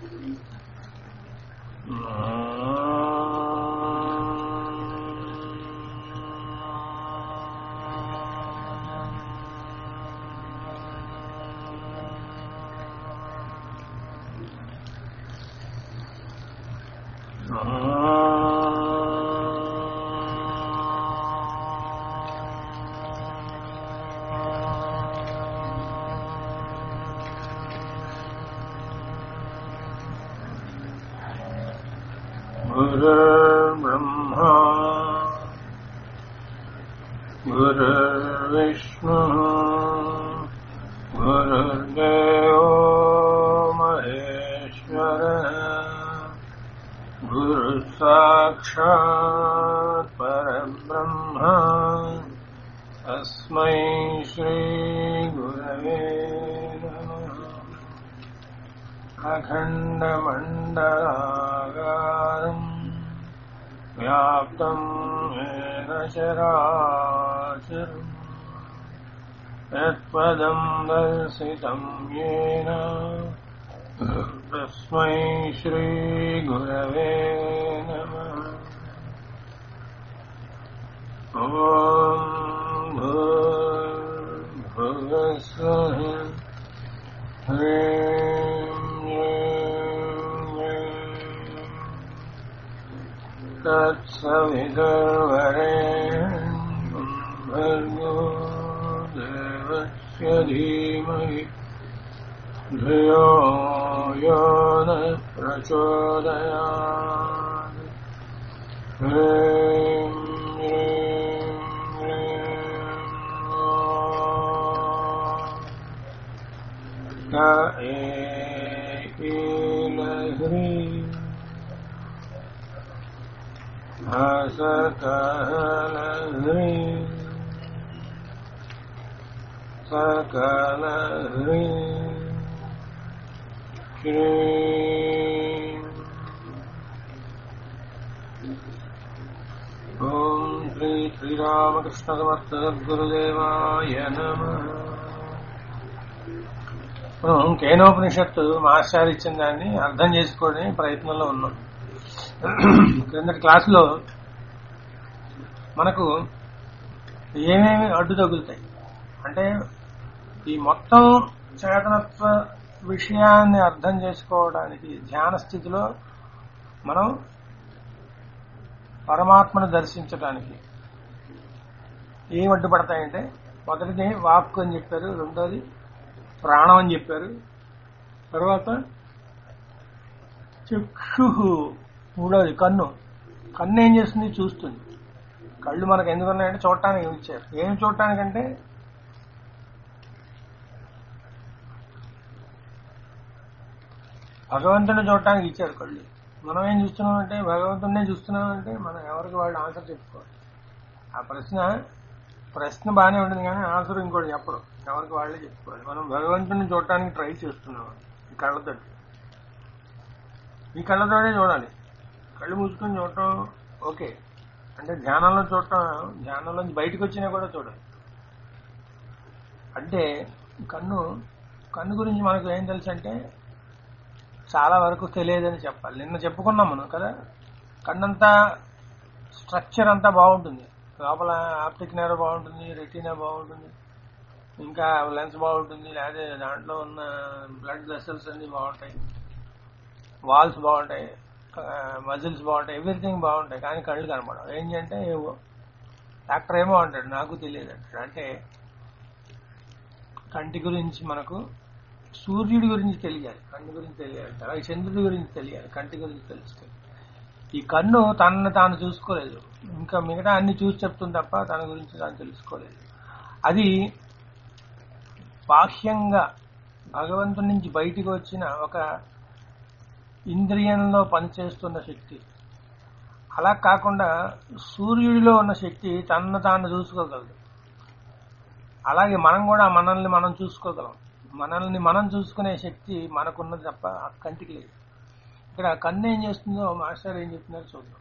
गुरुर्ब्रह्मा गुरुर्विष्णुः गुरुर्देवो महेश्वरः गुरुः साक्षात् परब्रह्म तस्मै श्रीगुरवे नमः अखण्डमण्डलाकारम् व्याप्तम् येन चराचरम् यत्पदम् दर्शितम् येन तस्मै श्रीगुरवे नमः ॐ भूर्भुवस्वः ह्रीं ह्रीं तत्सवितुर्वरेण्यं भर्गो देवस्य धीमहि धियो यो न प्रचोदयात् ह्रीं ह्रीं ह्रीं ॐ क एकीलह्री हसकलह्री सकलह्री श्री ॐ श्री श्रीरामकृष्णसमर्थ सद्गुरुदेवाय नमः మనం కేనోపనిషత్తు మాస్టర్ ఇచ్చిన దాన్ని అర్థం చేసుకునే ప్రయత్నంలో ఉన్నాం క్రిందటి క్లాసులో మనకు ఏమేమి అడ్డు తగులుతాయి అంటే ఈ మొత్తం చేతనత్వ విషయాన్ని అర్థం చేసుకోవడానికి ధ్యాన స్థితిలో మనం పరమాత్మను దర్శించడానికి ఏం అడ్డుపడతాయంటే మొదటిది వాక్కు అని చెప్పారు రెండోది ప్రాణం అని చెప్పారు తర్వాత చక్షు మూడోది కన్ను కన్ను ఏం చేస్తుంది చూస్తుంది కళ్ళు మనకు ఎందుకున్నాయంటే చూడటానికి ఇచ్చారు ఏం చూడటానికంటే భగవంతుని చూడటానికి ఇచ్చారు కళ్ళు మనం ఏం చూస్తున్నామంటే భగవంతుడినే చూస్తున్నామంటే మనం ఎవరికి వాళ్ళు ఆన్సర్ చెప్పుకోవాలి ఆ ప్రశ్న ప్రశ్న బాగానే ఉంటుంది కానీ ఆన్సర్ ఇంకోటి చెప్పరు ఎవరికి వాళ్ళే చెప్పుకోవాలి మనం భగవంతుని చూడటానికి ట్రై చేస్తున్నాం ఈ కళ్ళతో ఈ కళ్ళతోనే చూడాలి కళ్ళు మూసుకొని చూడటం ఓకే అంటే ధ్యానంలో చూడటం ధ్యానంలో బయటకు వచ్చినా కూడా చూడాలి అంటే కన్ను కన్ను గురించి మనకు ఏం తెలుసు అంటే చాలా వరకు తెలియదని చెప్పాలి నిన్న చెప్పుకున్నాం మనం కదా కన్నంతా స్ట్రక్చర్ అంతా బాగుంటుంది లోపల ఆప్టిక్ నేర బాగుంటుంది రెటీనా బాగుంటుంది ఇంకా లెన్స్ బాగుంటుంది లేదా దాంట్లో ఉన్న బ్లడ్ వెసల్స్ అన్ని బాగుంటాయి వాల్స్ బాగుంటాయి మజిల్స్ బాగుంటాయి ఎవ్రీథింగ్ బాగుంటాయి కానీ కళ్ళు కనపడవు ఏంటి అంటే ఏవో డాక్టర్ ఏమో అంటాడు నాకు తెలియదు అంటాడు అంటే కంటి గురించి మనకు సూర్యుడి గురించి తెలియాలి కంటి గురించి తెలియాలి అలాగే చంద్రుడి గురించి తెలియాలి కంటి గురించి తెలుస్తుంది ఈ కన్ను తనను తాను చూసుకోలేదు ఇంకా మిగతా అన్ని చూసి చెప్తుంది తప్ప తన గురించి తాను తెలుసుకోలేదు అది బాహ్యంగా భగవంతుడి నుంచి బయటికి వచ్చిన ఒక ఇంద్రియంలో పనిచేస్తున్న శక్తి అలా కాకుండా సూర్యుడిలో ఉన్న శక్తి తనను తాను చూసుకోగలదు అలాగే మనం కూడా మనల్ని మనం చూసుకోగలం మనల్ని మనం చూసుకునే శక్తి మనకున్నది తప్ప ఆ కంటికి లేదు ఇక్కడ కన్ను ఏం చేస్తుందో మాస్టర్ ఏం చెప్తున్నారు చూద్దాం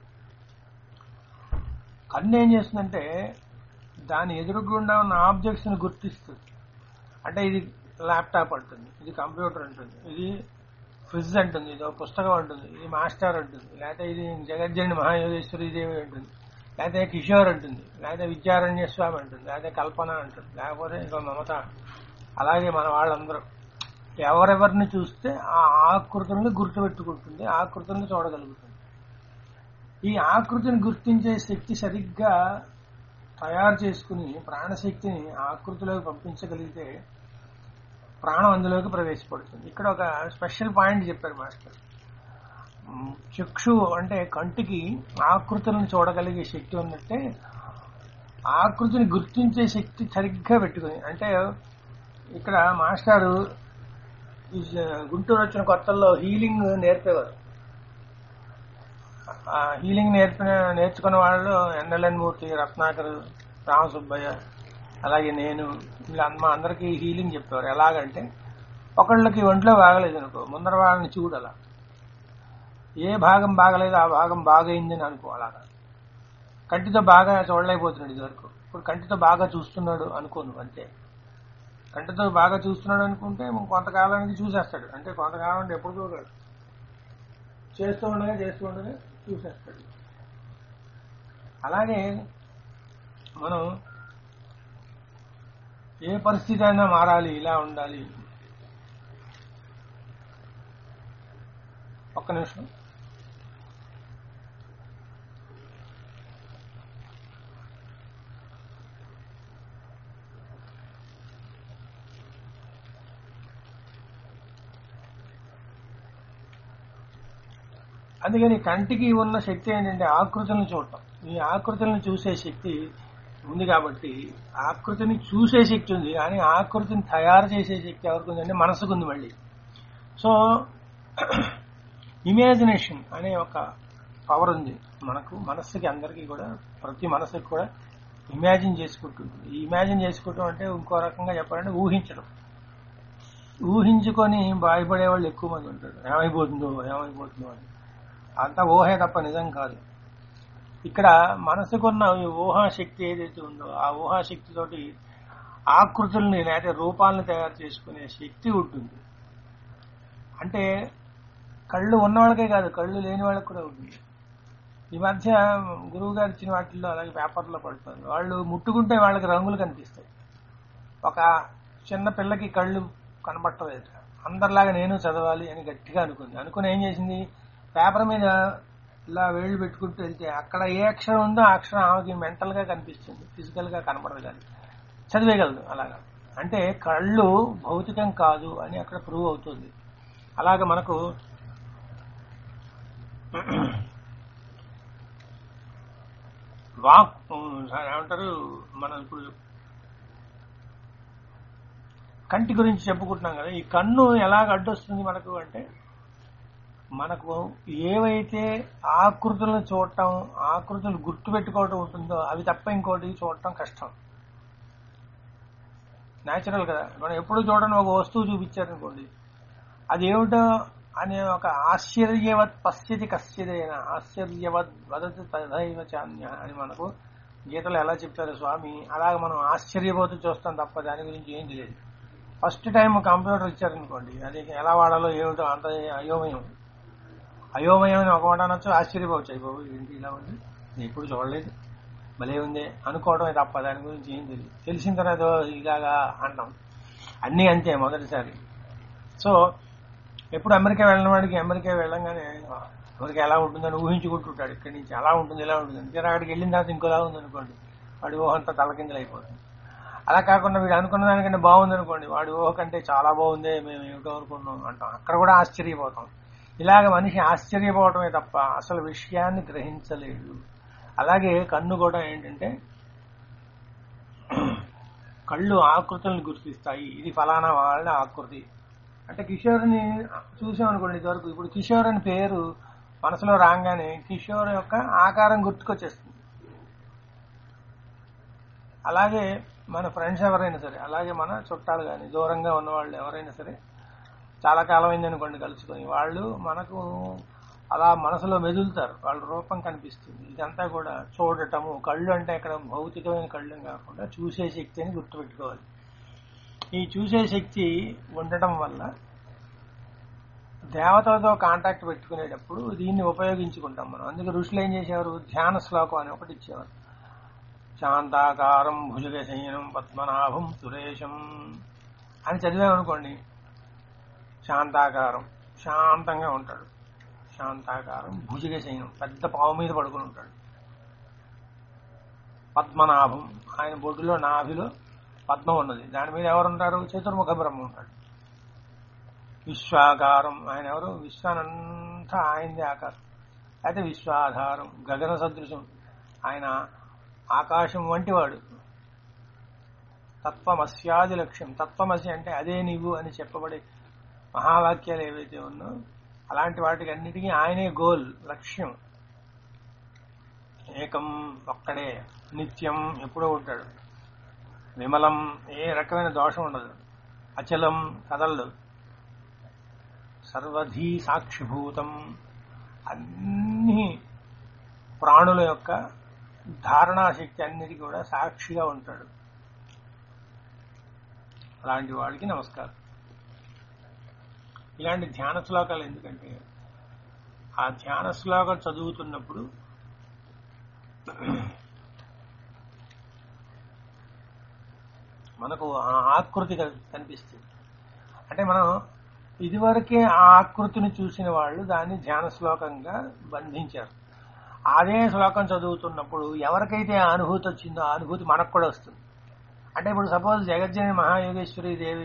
కన్ను ఏం చేస్తుందంటే దాని ఎదురుగుండా ఉన్న ఆబ్జెక్ట్స్ ని గుర్తిస్తుంది అంటే ఇది ల్యాప్టాప్ అంటుంది ఇది కంప్యూటర్ అంటుంది ఇది ఫ్రిడ్జ్ అంటుంది ఇది ఒక పుస్తకం అంటుంది ఇది మాస్టర్ అంటుంది లేకపోతే ఇది జగజ్జని మహాయోగేశ్వరి దేవి అంటుంది లేకపోతే కిషోర్ అంటుంది లేకపోతే విద్యారణ్య స్వామి అంటుంది లేకపోతే కల్పన అంటుంది లేకపోతే ఇంకో మమత అలాగే మన వాళ్ళందరూ ఎవరెవరిని చూస్తే ఆ ఆకృతులను గుర్తుపెట్టుకుంటుంది ఆకృతులను చూడగలుగుతుంది ఈ ఆకృతిని గుర్తించే శక్తి సరిగ్గా తయారు చేసుకుని ప్రాణశక్తిని ఆకృతిలోకి పంపించగలిగితే ప్రాణం అందులోకి ప్రవేశపడుతుంది ఇక్కడ ఒక స్పెషల్ పాయింట్ చెప్పారు మాస్టర్ ఉమ్, చక్షు అంటే కంటికి ఆకృతులను చూడగలిగే శక్తి ఉన్నట్టే ఆకృతిని గుర్తించే శక్తి సరిగ్గా పెట్టుకుని అంటే ఇక్కడ మాస్టారు ఈ గుంటూరు వచ్చిన కొత్తల్లో హీలింగ్ నేర్పేవారు ఆ హీలింగ్ నేర్పిన నేర్చుకున్న వాళ్ళు ఎన్ఎల్ఎన్ మూర్తి రత్నాకర్ రామసుబ్బయ్య అలాగే నేను ఇలా మా అందరికీ హీలింగ్ చెప్పేవారు ఎలాగంటే ఒకళ్ళకి ఒంట్లో బాగలేదు అనుకో ముందర వాళ్ళని చూడు అలా ఏ భాగం బాగలేదు ఆ భాగం బాగైందని అనుకో అలాగా కంటితో బాగా చూడలేకపోతున్నాడు ఇదివరకు ఇప్పుడు కంటితో బాగా చూస్తున్నాడు అనుకోను అంతే కంటితో బాగా చూస్తున్నాడు అనుకుంటే కొంతకాలానికి చూసేస్తాడు అంటే కొంతకాలం అంటే ఎప్పుడు చూడడు చేస్తూ ఉండగా చేస్తూ ఉండగా చూసేస్తాడు అలాగే మనం ఏ పరిస్థితి అయినా మారాలి ఇలా ఉండాలి ఒక్క నిమిషం అందుకని కంటికి ఉన్న శక్తి ఏంటంటే ఆకృతులను చూడటం ఈ ఆకృతులను చూసే శక్తి ఉంది కాబట్టి ఆకృతిని చూసే శక్తి ఉంది కానీ ఆకృతిని తయారు చేసే శక్తి ఎవరికి ఉందంటే మనసుకు ఉంది మళ్ళీ సో ఇమాజినేషన్ అనే ఒక పవర్ ఉంది మనకు మనస్సుకి అందరికీ కూడా ప్రతి మనసుకి కూడా ఇమాజిన్ చేసుకుంటుంది ఈ ఇమాజిన్ చేసుకోవటం అంటే ఇంకో రకంగా చెప్పాలంటే ఊహించడం ఊహించుకొని భయపడే వాళ్ళు ఎక్కువ మంది ఉంటారు ఏమైపోతుందో ఏమైపోతుందో అని అంతా ఊహే తప్ప నిజం కాదు ఇక్కడ మనసుకున్న ఈ ఊహాశక్తి ఏదైతే ఉందో ఆ ఊహాశక్తితోటి ఆకృతుల్ని లేకపోతే రూపాలను తయారు చేసుకునే శక్తి ఉంటుంది అంటే కళ్ళు ఉన్న వాళ్ళకే కాదు కళ్ళు లేని వాళ్ళకి కూడా ఉంటుంది ఈ మధ్య గురువు గారు ఇచ్చిన వాటిల్లో అలాగే పేపర్లో పడుతుంది వాళ్ళు ముట్టుకుంటే వాళ్ళకి రంగులు కనిపిస్తాయి ఒక చిన్న పిల్లకి కళ్ళు కనబట్టలేదు అందరిలాగా నేను చదవాలి అని గట్టిగా అనుకుంది అనుకుని ఏం చేసింది పేపర్ మీద ఇలా వేళ్ళు పెట్టుకుంటూ వెళ్తే అక్కడ ఏ అక్షరం ఉందో ఆ అక్షరం ఆమెకి మెంటల్ గా కనిపిస్తుంది ఫిజికల్ గా కనబడదు కానీ చదివేయగలదు అలాగా అంటే కళ్ళు భౌతికం కాదు అని అక్కడ ప్రూవ్ అవుతుంది అలాగే మనకు వాక్ ఏమంటారు మనం ఇప్పుడు కంటి గురించి చెప్పుకుంటున్నాం కదా ఈ కన్ను ఎలాగ అడ్డొస్తుంది మనకు అంటే మనకు ఏవైతే ఆకృతులను చూడటం ఆకృతులు గుర్తు పెట్టుకోవటం ఉంటుందో అవి తప్ప ఇంకోటి చూడటం కష్టం న్యాచురల్ కదా మనం ఎప్పుడు చూడని ఒక వస్తువు చూపించారనుకోండి అది ఏమిటో అనే ఒక ఆశ్చర్యవత్ పశ్యతి కశ్చిదైన ఆశ్చర్యవత్ వదతి తదైవ చాన్య అని మనకు గీతలు ఎలా చెప్తారు స్వామి అలాగ మనం ఆశ్చర్యపోతూ చూస్తాం తప్ప దాని గురించి ఏం తెలియదు ఫస్ట్ టైం కంప్యూటర్ ఇచ్చారనుకోండి అది ఎలా వాడాలో ఏమిటో అంత అయోమయం అయోమయం అని ఒక మాట అనొచ్చు ఆశ్చర్యపోవచ్చు బాబు ఏంటి ఇలా ఉంది నేను ఎప్పుడు చూడలేదు భలే ఉంది అనుకోవడమే తప్ప దాని గురించి ఏం తెలియదు తెలిసిన తర్వాత ఇలాగా అంటాం అన్నీ అంతే మొదటిసారి సో ఎప్పుడు అమెరికా వెళ్ళిన వాడికి అమెరికా వెళ్ళంగానే అమెరికా ఎలా ఉంటుందని ఊహించుకుంటుంటాడు ఇక్కడి నుంచి అలా ఉంటుంది ఇలా ఉంటుంది తీరా అక్కడికి వెళ్ళిన తర్వాత ఇంకోలా ఉంది అనుకోండి వాడి ఊహ అంతా తలకిందలైపోతుంది అలా కాకుండా వీడు అనుకున్న దానికంటే బాగుంది అనుకోండి వాడి ఊహ కంటే చాలా బాగుంది మేము ఏమిటో అనుకున్నాం అంటాం అక్కడ కూడా ఆశ్చర్యపోతాం ఇలాగ మనిషి ఆశ్చర్యపోవటమే తప్ప అసలు విషయాన్ని గ్రహించలేడు అలాగే కన్ను కూడా ఏంటంటే కళ్ళు ఆకృతులను గుర్తిస్తాయి ఇది ఫలానా వాళ్ళ ఆకృతి అంటే కిషోర్ని చూసాం అనుకోండి ఇదివరకు ఇప్పుడు కిషోర్ అని పేరు మనసులో రాగానే కిషోర్ యొక్క ఆకారం గుర్తుకొచ్చేస్తుంది అలాగే మన ఫ్రెండ్స్ ఎవరైనా సరే అలాగే మన చుట్టాలు కానీ దూరంగా ఉన్న వాళ్ళు ఎవరైనా సరే చాలా కాలం అయింది అనుకోండి కలుసుకొని వాళ్ళు మనకు అలా మనసులో మెదులుతారు వాళ్ళ రూపం కనిపిస్తుంది ఇదంతా కూడా చూడటము కళ్ళు అంటే ఇక్కడ భౌతికమైన కళ్ళు కాకుండా చూసే శక్తి అని గుర్తుపెట్టుకోవాలి ఈ చూసే శక్తి ఉండటం వల్ల దేవతలతో కాంటాక్ట్ పెట్టుకునేటప్పుడు దీన్ని ఉపయోగించుకుంటాం మనం అందుకే ఋషులు ఏం చేసేవారు ధ్యాన శ్లోకం అని ఒకటి ఇచ్చేవారు శాంతాకారం భుజగశయనం పద్మనాభం సురేశం అని చదివామనుకోండి శాంతాకారం శాంతంగా ఉంటాడు శాంతాకారం భుజగశయనం పెద్ద పావు మీద పడుకుని ఉంటాడు పద్మనాభం ఆయన బొడ్డులో నాభిలో పద్మం ఉన్నది దాని మీద ఎవరుంటారు చతుర్ముఖ బ్రహ్మ ఉంటాడు విశ్వాకారం ఆయన ఎవరు విశ్వానంతా ఆయనదే ఆకారం అయితే విశ్వాధారం గగన సదృశం ఆయన ఆకాశం వంటి వాడు తత్వమస్యాది లక్ష్యం తత్వమసి అంటే అదే నీవు అని చెప్పబడే మహావాక్యాలు ఏవైతే ఉన్నో అలాంటి వాటికి అన్నిటికీ ఆయనే గోల్ లక్ష్యం ఏకం ఒక్కడే నిత్యం ఎప్పుడూ ఉంటాడు విమలం ఏ రకమైన దోషం ఉండదు అచలం కదలడు సర్వధీ సాక్షిభూతం అన్ని ప్రాణుల యొక్క ధారణాశక్తి అన్నిటికీ కూడా సాక్షిగా ఉంటాడు అలాంటి వాడికి నమస్కారం ఇలాంటి ధ్యాన శ్లోకాలు ఎందుకంటే ఆ ధ్యాన శ్లోకాలు చదువుతున్నప్పుడు మనకు ఆ ఆకృతి కన్- కనిపిస్తుంది అంటే మనం ఇదివరకే ఆ ఆకృతిని చూసిన వాళ్ళు దాన్ని ధ్యాన శ్లోకంగా బంధించారు అదే శ్లోకం చదువుతున్నప్పుడు ఎవరికైతే ఆ అనుభూతి వచ్చిందో ఆ అనుభూతి మనకు కూడా వస్తుంది అంటే ఇప్పుడు సపోజ్ జగజ్జని మహాయోగేశ్వరి దేవి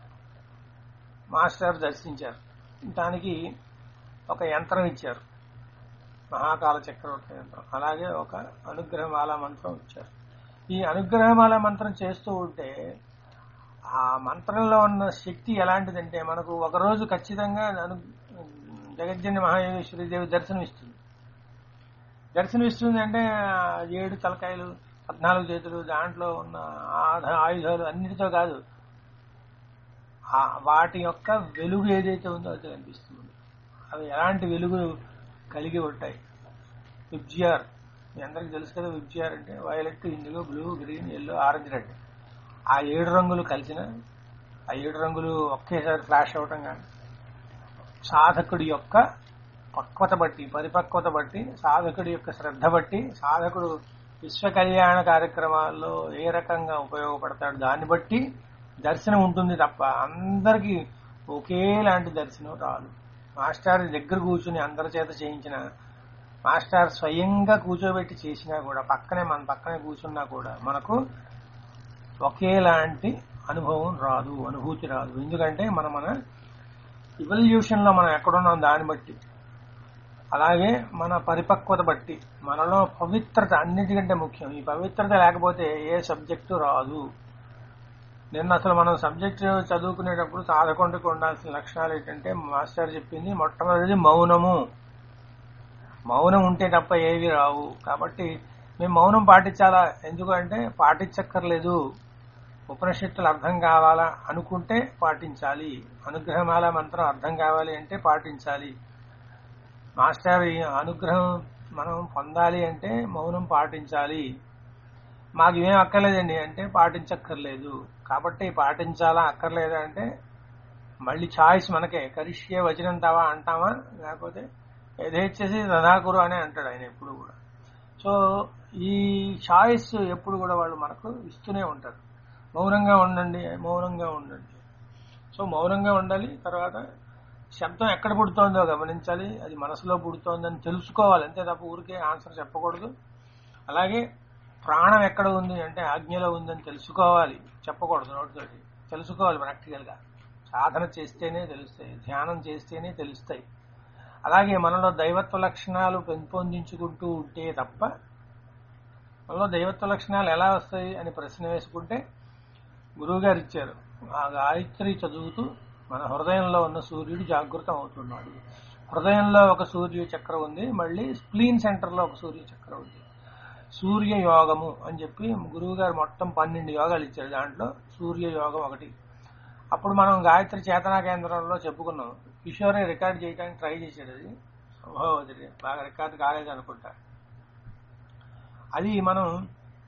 మాస్టర్ దర్శించారు దానికి ఒక యంత్రం ఇచ్చారు మహాకాల చక్రవర్తి యంత్రం అలాగే ఒక అనుగ్రహమాల మంత్రం ఇచ్చారు ఈ అనుగ్రహమాల మంత్రం చేస్తూ ఉంటే ఆ మంత్రంలో ఉన్న శక్తి ఎలాంటిదంటే మనకు ఒక రోజు ఖచ్చితంగా అను జగజ్జని మహాయోగేశ్వరి దేవి దర్శనం ఇస్తుంది దర్శనం ఇస్తుంది అంటే ఆ ఏడు తలకాయలు పద్నాలుగు చేతులు దాంట్లో ఉన్న ఆధ- ఆయుధాలు అన్నిటితో కాదు ఆ వాటి యొక్క వెలుగు ఏదైతే ఉందో అది కనిపిస్తుంది అవి ఎలాంటి వెలుగు కలిగి ఉంటాయి విబ్జిఆర్ మీ అందరికి తెలుసు కదా విబ్జిఆర్ అంటే violet indigo blue green yellow orange red ఆ ఏడు రంగులు కలిసిన ఆ ఏడు రంగులు ఒకేసారి ఫ్లాష్ అవటం కానీ సాధకుడి యొక్క పక్వత బట్టి పరిపక్వత బట్టి సాధకుడి యొక్క శ్రద్ధ బట్టి సాధకుడు విశ్వ కళ్యాణ కార్యక్రమాల్లో ఏ రకంగా ఉపయోగపడతాడు దాన్ని బట్టి దర్శనం ఉంటుంది తప్ప అందరికీ ఒకేలాంటి దర్శనం రాదు మాస్టర్ దగ్గర కూర్చుని అందరి చేత చేయించిన మాస్టర్ స్వయంగా కూర్చోబెట్టి చేసినా కూడా పక్కనే మన పక్కనే కూర్చున్నా కూడా మనకు ఒకేలాంటి అనుభవం రాదు అనుభూతి రాదు ఎందుకంటే మన మన ఇవల్యూషన్ లో మనం ఎక్కడున్నాం దాన్ని బట్టి అలాగే మన పరిపక్వత బట్టి మనలో పవిత్రత అన్నిటికంటే ముఖ్యం ఈ పవిత్రత లేకపోతే ఏ సబ్జెక్టు రాదు నిన్న అసలు మనం సబ్జెక్ట్ చదువుకునేటప్పుడు సాధకొండకు ఉండాల్సిన లక్షణాలు ఏంటంటే మాస్టర్ చెప్పింది మొట్టమొదటిది మౌనము మౌనం ఉంటే తప్ప ఏవి రావు కాబట్టి మేము మౌనం పాటించాలా ఎందుకంటే పాటించక్కర్లేదు ఉపనిషత్తులు అర్థం కావాలా అనుకుంటే పాటించాలి అనుగ్రహమాల మంత్రం అర్థం కావాలి అంటే పాటించాలి మాస్టర్ ఈ అనుగ్రహం మనం పొందాలి అంటే మౌనం పాటించాలి మాకు ఏం అక్కర్లేదండి అంటే పాటించక్కర్లేదు కాబట్టి పాటించాలా అక్కర్లేదా అంటే మళ్ళీ ఛాయిస్ మనకే కరిష్యే వచనం తవా అంటామా లేకపోతే యథేచ్చేసి రథాకురు అని అంటాడు ఆయన ఎప్పుడు కూడా సో ఈ ఛాయిస్ ఎప్పుడు కూడా వాళ్ళు మనకు ఇస్తూనే ఉంటారు మౌనంగా ఉండండి మౌనంగా ఉండండి సో మౌనంగా ఉండాలి తర్వాత శబ్దం ఎక్కడ పుడుతోందో గమనించాలి అది మనసులో పుడుతోందని తెలుసుకోవాలి అంతే తప్ప ఊరికే ఆన్సర్ చెప్పకూడదు అలాగే ప్రాణం ఎక్కడ ఉంది అంటే ఆజ్ఞలో ఉందని తెలుసుకోవాలి చెప్పకూడదు నోటితోటి తెలుసుకోవాలి ప్రాక్టికల్గా సాధన చేస్తేనే తెలుస్తాయి ధ్యానం చేస్తేనే తెలుస్తాయి అలాగే మనలో దైవత్వ లక్షణాలు పెంపొందించుకుంటూ ఉంటే తప్ప మనలో దైవత్వ లక్షణాలు ఎలా వస్తాయి అని ప్రశ్న వేసుకుంటే గురువు గారు ఇచ్చారు ఆ గాయత్రి చదువుతూ మన హృదయంలో ఉన్న సూర్యుడు జాగృతం అవుతున్నాడు హృదయంలో ఒక సూర్య చక్రం ఉంది మళ్ళీ స్ప్లీన్ సెంటర్లో ఒక సూర్య చక్రం ఉంది సూర్య యోగము అని చెప్పి గురువు గారు మొత్తం పన్నెండు యోగాలు ఇచ్చారు దాంట్లో సూర్య యోగం ఒకటి అప్పుడు మనం గాయత్రి చేతనా కేంద్రంలో చెప్పుకున్నాం కిషోరే రికార్డ్ చేయడానికి ట్రై చేశాడు అది సంభవం అది బాగా రికార్డ్ కాలేదు అనుకుంటా అది మనం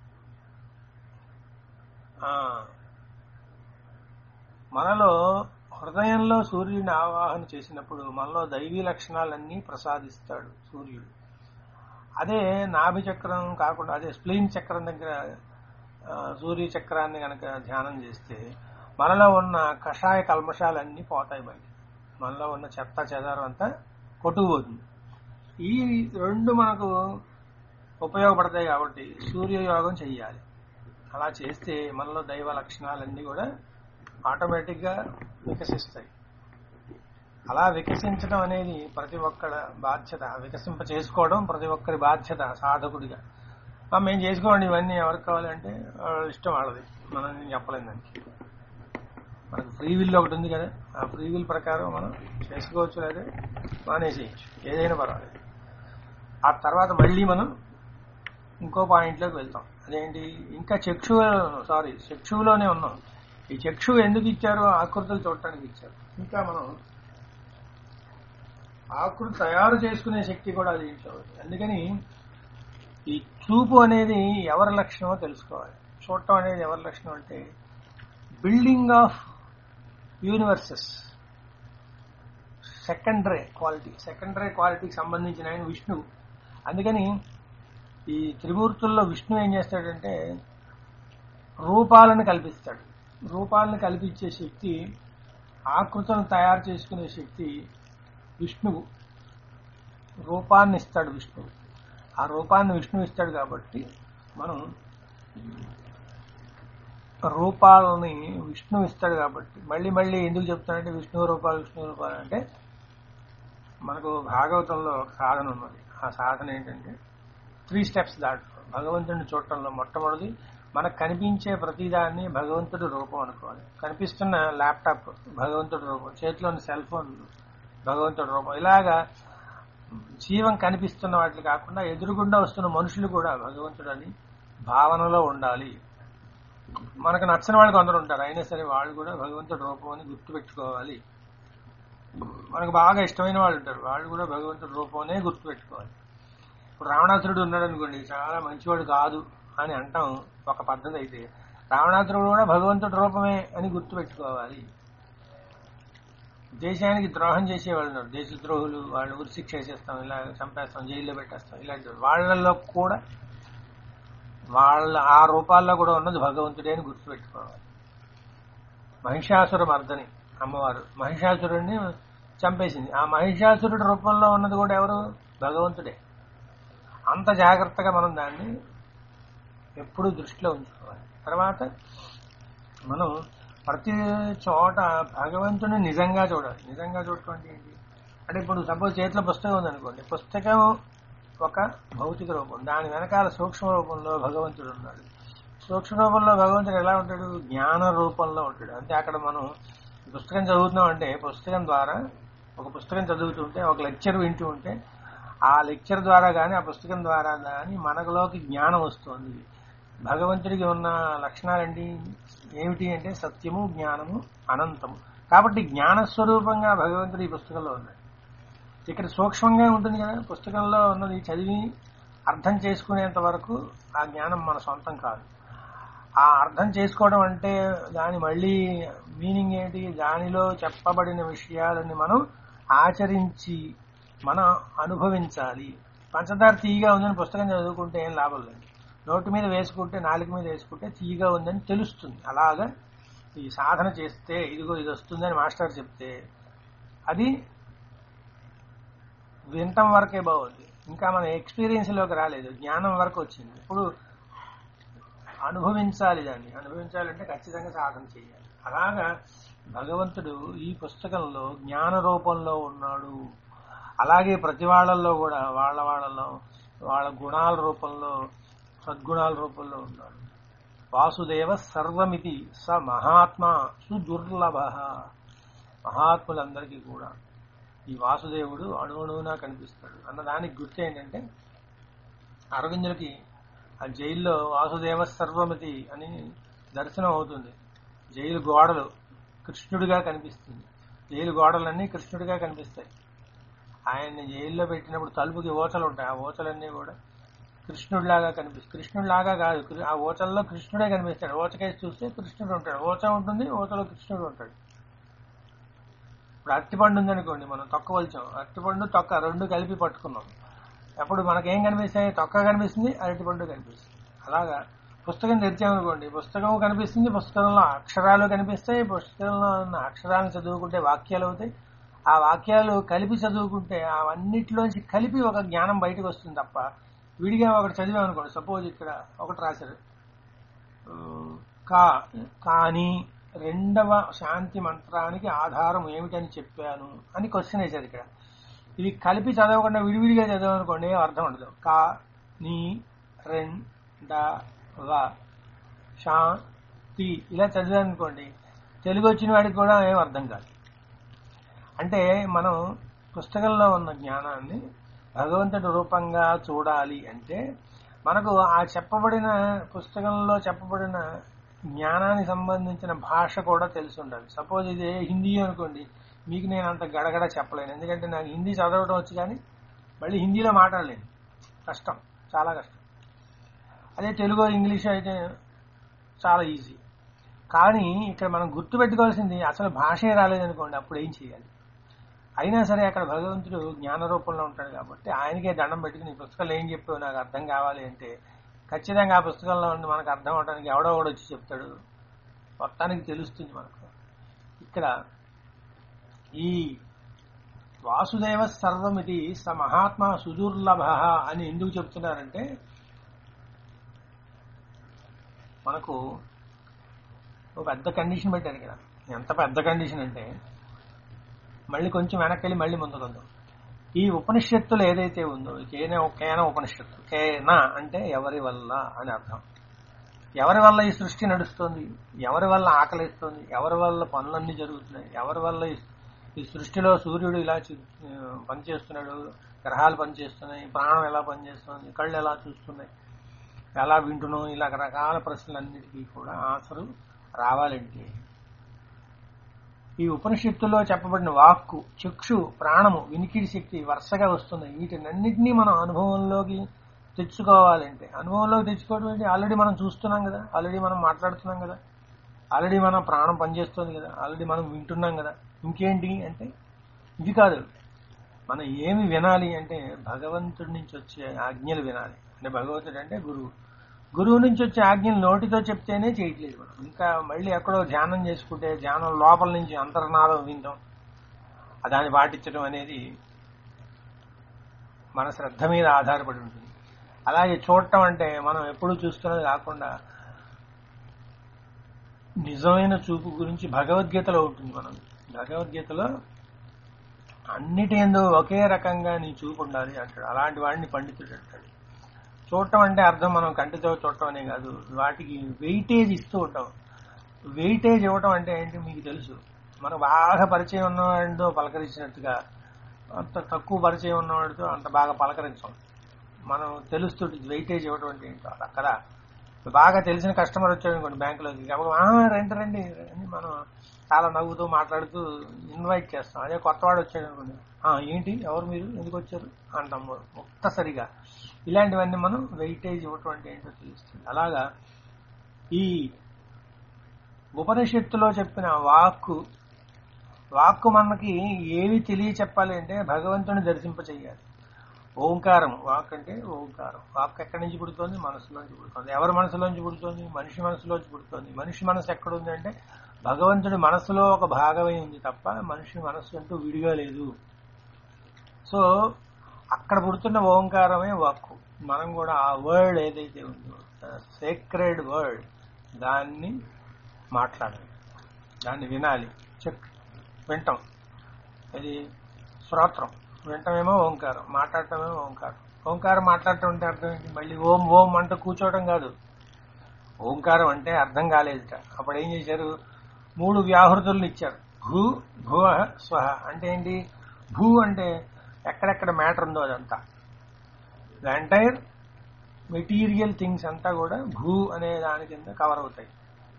ఆ, మనలో హృదయంలో సూర్యుడిని ఆవాహన చేసినప్పుడు మనలో దైవీ లక్షణాలన్నీ ప్రసాదిస్తాడు సూర్యుడు అదే నాభి చక్రం కాకుండా అదే స్ప్లీన్ చక్రం దగ్గర ఆ, సూర్య చక్రాన్ని కనుక ధ్యానం చేస్తే మనలో ఉన్న కషాయ కల్మషాలన్నీ పోతాయి బయట మనలో ఉన్న చెత్త చెదారం అంతా కొట్టుకుపోతుంది ఈ రెండు మనకు ఉపయోగపడతాయి కాబట్టి సూర్యయోగం చెయ్యాలి అలా చేస్తే మనలో దైవ లక్షణాలన్నీ కూడా ఆటోమేటిక్గా వికసిస్తాయి అలా వికసించడం అనేది ప్రతి ఒక్కరి బాధ్యత వికసింప చేసుకోవడం ప్రతి ఒక్కరి బాధ్యత సాధకుడిగా ఆ, మేము చేసుకోండి ఇవన్నీ ఎవరికి కావాలంటే వాళ్ళ ఇష్టం వాళ్ళది మనం ఏం చెప్పలేం దానికి మనకు ఫ్రీ విల్ ఒకటి ఉంది కదా ఆ ఫ్రీ విల్ ప్రకారం మనం చేసుకోవచ్చు లేదా మానేసేయచ్చు ఏదైనా పర్వాలేదు ఆ తర్వాత మళ్ళీ మనం ఇంకో పాయింట్లోకి వెళ్తాం అదేంటి ఇంకా చక్షు సారీ చక్షువులోనే ఉన్నాం ఈ చక్షు ఎందుకు ఇచ్చారు ఆకృతులు చూడటానికి ఇచ్చారు ఇంకా మనం ఆకృతి తయారు చేసుకునే శక్తి కూడా అది ఇంట్లో ఉంది. అందుకని ఈ చూపు అనేది ఎవరి లక్షణమో తెలుసుకోవాలి చూడటం అనేది ఎవరి లక్షణం అంటే building of universes secondary quality secondary క్వాలిటీకి సంబంధించిన ఆయన విష్ణువు అందుకని ఈ త్రిమూర్తుల్లో విష్ణు ఏం చేస్తాడంటే రూపాలను కల్పిస్తాడు రూపాలను కల్పించే శక్తి ఆకృతులను తయారు చేసుకునే శక్తి విష్ణువు రూపాన్ని ఇస్తాడు విష్ణువు ఆ రూపాన్ని విష్ణువు ఇస్తాడు కాబట్టి మనం రూపాలని విష్ణువు ఇస్తాడు కాబట్టి మళ్ళీ మళ్ళీ ఎందుకు చెప్తానంటే విష్ణు రూపాలు విష్ణు రూపాలు అంటే మనకు భాగవతంలో ఒక సాధన ఉన్నది ఆ సాధన ఏంటంటే త్రీ స్టెప్స్ దాంట్లో భగవంతుడిని చూడటంలో మొట్టమొదటి మనకు కనిపించే ప్రతిదాన్ని భగవంతుడి రూపం అనుకోవాలి కనిపిస్తున్న ల్యాప్టాప్ భగవంతుడి రూపం చేతిలోని సెల్ ఫోన్ భగవంతుడి రూపం ఇలాగా జీవం కనిపిస్తున్న వాటిని కాకుండా ఎదురుగుండా వస్తున్న మనుషులు కూడా భగవంతుడు అని భావనలో ఉండాలి మనకు నచ్చని వాళ్ళు కొందరు ఉంటారు అయినా సరే వాళ్ళు కూడా భగవంతుడి రూపం అని గుర్తుపెట్టుకోవాలి మనకు బాగా ఇష్టమైన వాళ్ళు ఉంటారు వాళ్ళు కూడా భగవంతుడి రూపంనే గుర్తుపెట్టుకోవాలి ఇప్పుడు రావణాసురుడు ఉన్నాడు అనుకోండి చాలా మంచివాడు కాదు అని అంటాం ఒక పద్ధతి అయితే రావణాసురుడు కూడా భగవంతుడి రూపమే అని గుర్తుపెట్టుకోవాలి దేశానికి ద్రోహం చేసేవాళ్ళు ఉన్నారు దేశద్రోహులు వాళ్ళు ఉరిశిక్ష చేసేస్తాం ఇలా చంపేస్తాం జైల్లో పెట్టేస్తాం ఇలాంటి వాళ్ళు. వాళ్ళల్లో కూడా వాళ్ళ ఆ రూపాల్లో కూడా ఉన్నది భగవంతుడే అని గుర్తుపెట్టుకోవాలి మహిషాసుర మర్దని అమ్మవారు మహిషాసురుడిని చంపేసింది ఆ మహిషాసురుడి రూపంలో ఉన్నది కూడా ఎవరు భగవంతుడే అంత జాగ్రత్తగా మనం దాన్ని ఎప్పుడూ దృష్టిలో ఉంచుకోవాలి తర్వాత మనం ప్రతి చోట భగవంతుని నిజంగా చూడాలి నిజంగా చూడటం అంటే ఏంటి అంటే ఇప్పుడు సపోజ్ చేతిలో పుస్తకం ఉందనుకోండి పుస్తకం ఒక భౌతిక రూపం దాని వెనకాల సూక్ష్మ రూపంలో భగవంతుడు ఉన్నాడు సూక్ష్మ రూపంలో భగవంతుడు ఎలా ఉంటాడు జ్ఞాన రూపంలో ఉంటాడు అంటే అక్కడ మనం పుస్తకం చదువుతున్నాం అంటే పుస్తకం ద్వారా ఒక పుస్తకం చదువుతుంటే ఒక లెక్చర్ వింటూ ఉంటే ఆ లెక్చర్ ద్వారా కానీ ఆ పుస్తకం ద్వారా కానీ మనకులోకి జ్ఞానం వస్తుంది భగవంతుడికి ఉన్న లక్షణాలండి ఏమిటి అంటే సత్యము జ్ఞానము అనంతము కాబట్టి జ్ఞాన స్వరూపంగా భగవంతుడు ఈ పుస్తకంలో ఉన్నాడు ఇక్కడ సూక్ష్మంగా ఉంటుంది కదా పుస్తకంలో ఉన్నది చదివి అర్థం చేసుకునేంత వరకు ఆ జ్ఞానం మన సొంతం కాదు ఆ అర్థం చేసుకోవడం అంటే దాని మళ్ళీ మీనింగ్ ఏంటి దానిలో చెప్పబడిన విషయాలని మనం ఆచరించి మనం అనుభవించాలి పంచదార తీయగా ఉందని పుస్తకం చదువుకుంటే ఏం లాభం లేదు నోటి మీద వేసుకుంటే నాలుగు మీద వేసుకుంటే తీయగా ఉందని తెలుస్తుంది అలాగా ఈ సాధన చేస్తే ఇదిగో ఇది వస్తుందని మాస్టర్ చెప్తే అది వినటం వరకే బాగుంది ఇంకా మన ఎక్స్పీరియన్స్ లోకి రాలేదు జ్ఞానం వరకు వచ్చింది ఇప్పుడు అనుభవించాలి దాన్ని అనుభవించాలంటే ఖచ్చితంగా సాధన చేయాలి అలాగా భగవంతుడు ఈ పుస్తకంలో జ్ఞాన రూపంలో ఉన్నాడు అలాగే ప్రతి వాళ్ళల్లో కూడా వాళ్ళ వాళ్ళలో వాళ్ళ గుణాల రూపంలో సద్గుణాల రూపంలో ఉన్నాడు వాసుదేవ సర్వమితి స మహాత్మా సుదుర్లభ మహాత్ములందరికీ కూడా ఈ వాసుదేవుడు అణువుణువునా కనిపిస్తాడు అన్నదానికి గుర్తు ఏంటంటే అరవిందులకి ఆ జైల్లో వాసుదేవ సర్వమతి అని దర్శనం అవుతుంది జైలు గోడలు కృష్ణుడిగా కనిపిస్తుంది జైలు గోడలన్నీ కృష్ణుడిగా కనిపిస్తాయి ఆయన్ని జైల్లో పెట్టినప్పుడు తలుపుకి ఓచలు ఉంటాయి ఆ ఓచలన్నీ కూడా కృష్ణుడిలాగా కనిపిస్తుంది కృష్ణుడిలాగా కాదు కృ- ఆ ఓచల్లో కృష్ణుడే కనిపిస్తాడు ఓచకేసి చూస్తే కృష్ణుడు ఉంటాడు ఓచ ఉంటుంది ఓచలో కృష్ణుడు ఉంటాడు ఇప్పుడు అరటిపండు ఉందనుకోండి మనం తొక్క వలిచాం అరటిపండు తొక్క రెండు కలిపి పట్టుకున్నాం అప్పుడు మనకేం కనిపిస్తాయి తొక్క కనిపిస్తుంది అరటిపండు కనిపిస్తుంది అలాగా పుస్తకం తెరిచామనుకోండి పుస్తకం కనిపిస్తుంది పుస్తకంలో అక్షరాలు కనిపిస్తాయి పుస్తకంలో ఉన్న అక్షరాలను చదువుకుంటే వాక్యాలు అవుతాయి ఆ వాక్యాలు కలిపి చదువుకుంటే అవన్నిటిలోంచి కలిపి ఒక జ్ఞానం బయటకు వస్తుంది తప్ప విడిగా ఒకటి చదివామనుకోండి సపోజ్ ఇక్కడ ఒకటి రాశారు ఆ, కా కానీ రెండవ శాంతి మంత్రానికి ఆధారం ఏమిటని చెప్పాను అని క్వశ్చన్ వేశారు ఇక్కడ ఇది కలిపి చదవకుండా విడివిడిగా చదవనుకోండి ఏం అర్థం ఉండదు కా నీ రెన్ డ వ శాంతి ఇలా చదివానుకోండి తెలుగు వచ్చిన వాడికి కూడా ఏం అర్థం కాదు అంటే మనం పుస్తకంలో ఉన్న జ్ఞానాన్ని భగవంతుడి రూపంగా చూడాలి అంటే మనకు ఆ చెప్పబడిన పుస్తకంలో చెప్పబడిన జ్ఞానానికి సంబంధించిన భాష కూడా తెలిసి ఉండాలి సపోజ్ ఇది హిందీ అనుకోండి మీకు నేను అంత గడగడ చెప్పలేను ఎందుకంటే నాకు హిందీ చదవడం వచ్చు కానీ మళ్ళీ హిందీలో మాట్లాడలేను కష్టం చాలా కష్టం అదే తెలుగు ఇంగ్లీష్ అయితే చాలా ఈజీ కానీ ఇక్కడ మనం గుర్తుపెట్టుకోవాల్సింది అసలు భాషే రాలేదనుకోండి అప్పుడు ఏం చేయాలి అయినా సరే అక్కడ భగవంతుడు జ్ఞాన రూపంలో ఉంటాడు కాబట్టి ఆయనకే దండం పెట్టుకుని ఈ పుస్తకాలు ఏం చెప్పావు నాకు అర్థం కావాలి అంటే ఖచ్చితంగా ఆ పుస్తకంలో ఉండి మనకు అర్థం అవడానికి ఎవడో ఒకడు వచ్చి చెప్తాడు మొత్తానికి తెలుస్తుంది మనకు ఇక్కడ ఈ వాసుదేవ సర్వమితి స మహాత్మ సుదుర్లభ అని ఎందుకు చెప్తున్నారంటే మనకు ఒక పెద్ద కండిషన్ పెట్టారు ఇక్కడ ఎంత పెద్ద కండిషన్ అంటే మళ్ళీ కొంచెం వెనక్కి వెళ్ళి మళ్ళీ ముందుకుందాం ఈ ఉపనిషత్తులు ఏదైతే ఉందో ఈ కేన కేన ఉపనిషత్తు కేన అంటే ఎవరి వల్ల అని అర్థం ఎవరి వల్ల ఈ సృష్టి నడుస్తుంది ఎవరి వల్ల ఆకలిస్తుంది ఎవరి వల్ల పనులన్నీ జరుగుతున్నాయి ఎవరి వల్ల ఈ- ఈ సృష్టిలో సూర్యుడు ఇలా చి- ఆ, పనిచేస్తున్నాడు గ్రహాలు పనిచేస్తున్నాయి ప్రాణం ఎలా పనిచేస్తుంది కళ్ళు ఎలా చూస్తున్నాయి ఎలా వింటున్నాం ఇలా రకరకాల ప్రశ్నలన్నిటికీ కూడా ఆన్సర్ రావాలంటే ఈ ఉపనిషత్తులో చెప్పబడిన వాక్కు చక్షు ప్రాణము వినికిడి శక్తి వరుసగా వస్తున్నాయి వీటినన్నిటినీ మనం అనుభవంలోకి తెచ్చుకోవాలంటే అనుభవంలోకి తెచ్చుకోవడం ఏంటి ఆల్రెడీ మనం చూస్తున్నాం కదా ఆల్రెడీ మనం మాట్లాడుతున్నాం కదా ఆల్రెడీ మన ప్రాణం పనిచేస్తుంది కదా ఆల్రెడీ మనం వింటున్నాం కదా ఇంకేంటి అంటే ఇది కాదు మనం ఏమి వినాలి అంటే భగవంతుడి నుంచి వచ్చే ఆజ్ఞలు వినాలి అంటే భగవంతుడు అంటే గురువు గురువు నుంచి వచ్చే ఆజ్ఞలు నోటితో చెప్తేనే చేయట్లేదు మనం ఇంకా మళ్ళీ ఎక్కడో ధ్యానం చేసుకుంటే ధ్యానం లోపల నుంచి అంతర్నాదం వినడం ఆ దాన్ని పాటించడం అనేది మన శ్రద్ధ మీద ఆధారపడి ఉంటుంది అలాగే చూడటం అంటే మనం ఎప్పుడూ చూస్తున్నది కాకుండా నిజమైన చూపు గురించి భగవద్గీతలో ఉంటుంది మనం భగవద్గీతలో అన్నిటి ఎందు ఒకే రకంగా నీ చూపు ఉండాలి అంటాడు అలాంటి వాడిని పండితుడు అంటాడు చూడటం అంటే అర్థం మనం కంటితో చూడటం అనే కాదు వాటికి వెయిటేజ్ ఇస్తూ ఉంటాం వెయిటేజ్ ఇవ్వటం అంటే ఏంటి మీకు తెలుసు మనం బాగా పరిచయం ఉన్నవాడితో పలకరించినట్టుగా అంత తక్కువ పరిచయం ఉన్నవాడితో అంత బాగా పలకరించాం మనం తెలుస్తుంది వెయిటేజ్ ఇవ్వటం అంటే ఏంటో అలా కదా బాగా తెలిసిన కస్టమర్ వచ్చాడు అనుకోండి బ్యాంకులోకి కాబట్టి "ఆ, రండి రండి అని మనం చాలా నవ్వుతూ మాట్లాడుతూ ఇన్వైట్ చేస్తాం అదే కొత్తవాడు వచ్చాడు అనుకోండి "ఆ, ఏంటి ఎవరు మీరు ఎందుకు వచ్చారు అంటాం ఒక్కసారిగా ఇలాంటివన్నీ మనం వెయిటేజ్ ఇవ్వటం అంటే ఏంటో తెలుస్తుంది అలాగా ఈ ఉపనిషత్తులో చెప్పిన వాక్కు వాక్కు మనకి ఏవి తెలియ చెప్పాలి అంటే భగవంతుని దర్శింప చెయ్యాలి ఓంకారం వాక్ అంటే ఓంకారం వాక్ ఎక్కడి నుంచి పుడుతోంది మనసులోంచి పుడుతోంది ఎవరి మనసులోంచి పుడుతోంది మనిషి మనసులోంచి పుడుతోంది మనిషి మనసు ఎక్కడుంది అంటే భగవంతుడి మనసులో ఒక భాగమై ఉంది తప్ప మనిషి మనస్సు అంటూ విడిగా లేదు సో అక్కడ పుడుతున్న ఓంకారమే వాక్కు మనం కూడా ఆ వర్డ్ ఏదైతే ఉందో సేక్రెడ్ వర్డ్ దాన్ని మాట్లాడాలి దాన్ని వినాలి చెక్ వింటాం ఇది శ్రోత్రం వింటమేమో ఓంకారం మాట్లాడటమేమో ఓంకారం ఓంకారం మాట్లాడటం అంటే అర్థం ఏంటి మళ్ళీ ఓం ఓం అంటూ కూర్చోవడం కాదు ఓంకారం అంటే అర్థం కాలేదుట అప్పుడు ఏం చేశారు మూడు వ్యాహృతులను ఇచ్చారు భూ భువ స్వహ అంటే ఏంటి భూ అంటే ఎక్కడెక్కడ మ్యాటర్ ఉందో అదంతా ద ఎంటైర్ మెటీరియల్ థింగ్స్ అంతా కూడా భూ అనే దాని కింద కవర్ అవుతాయి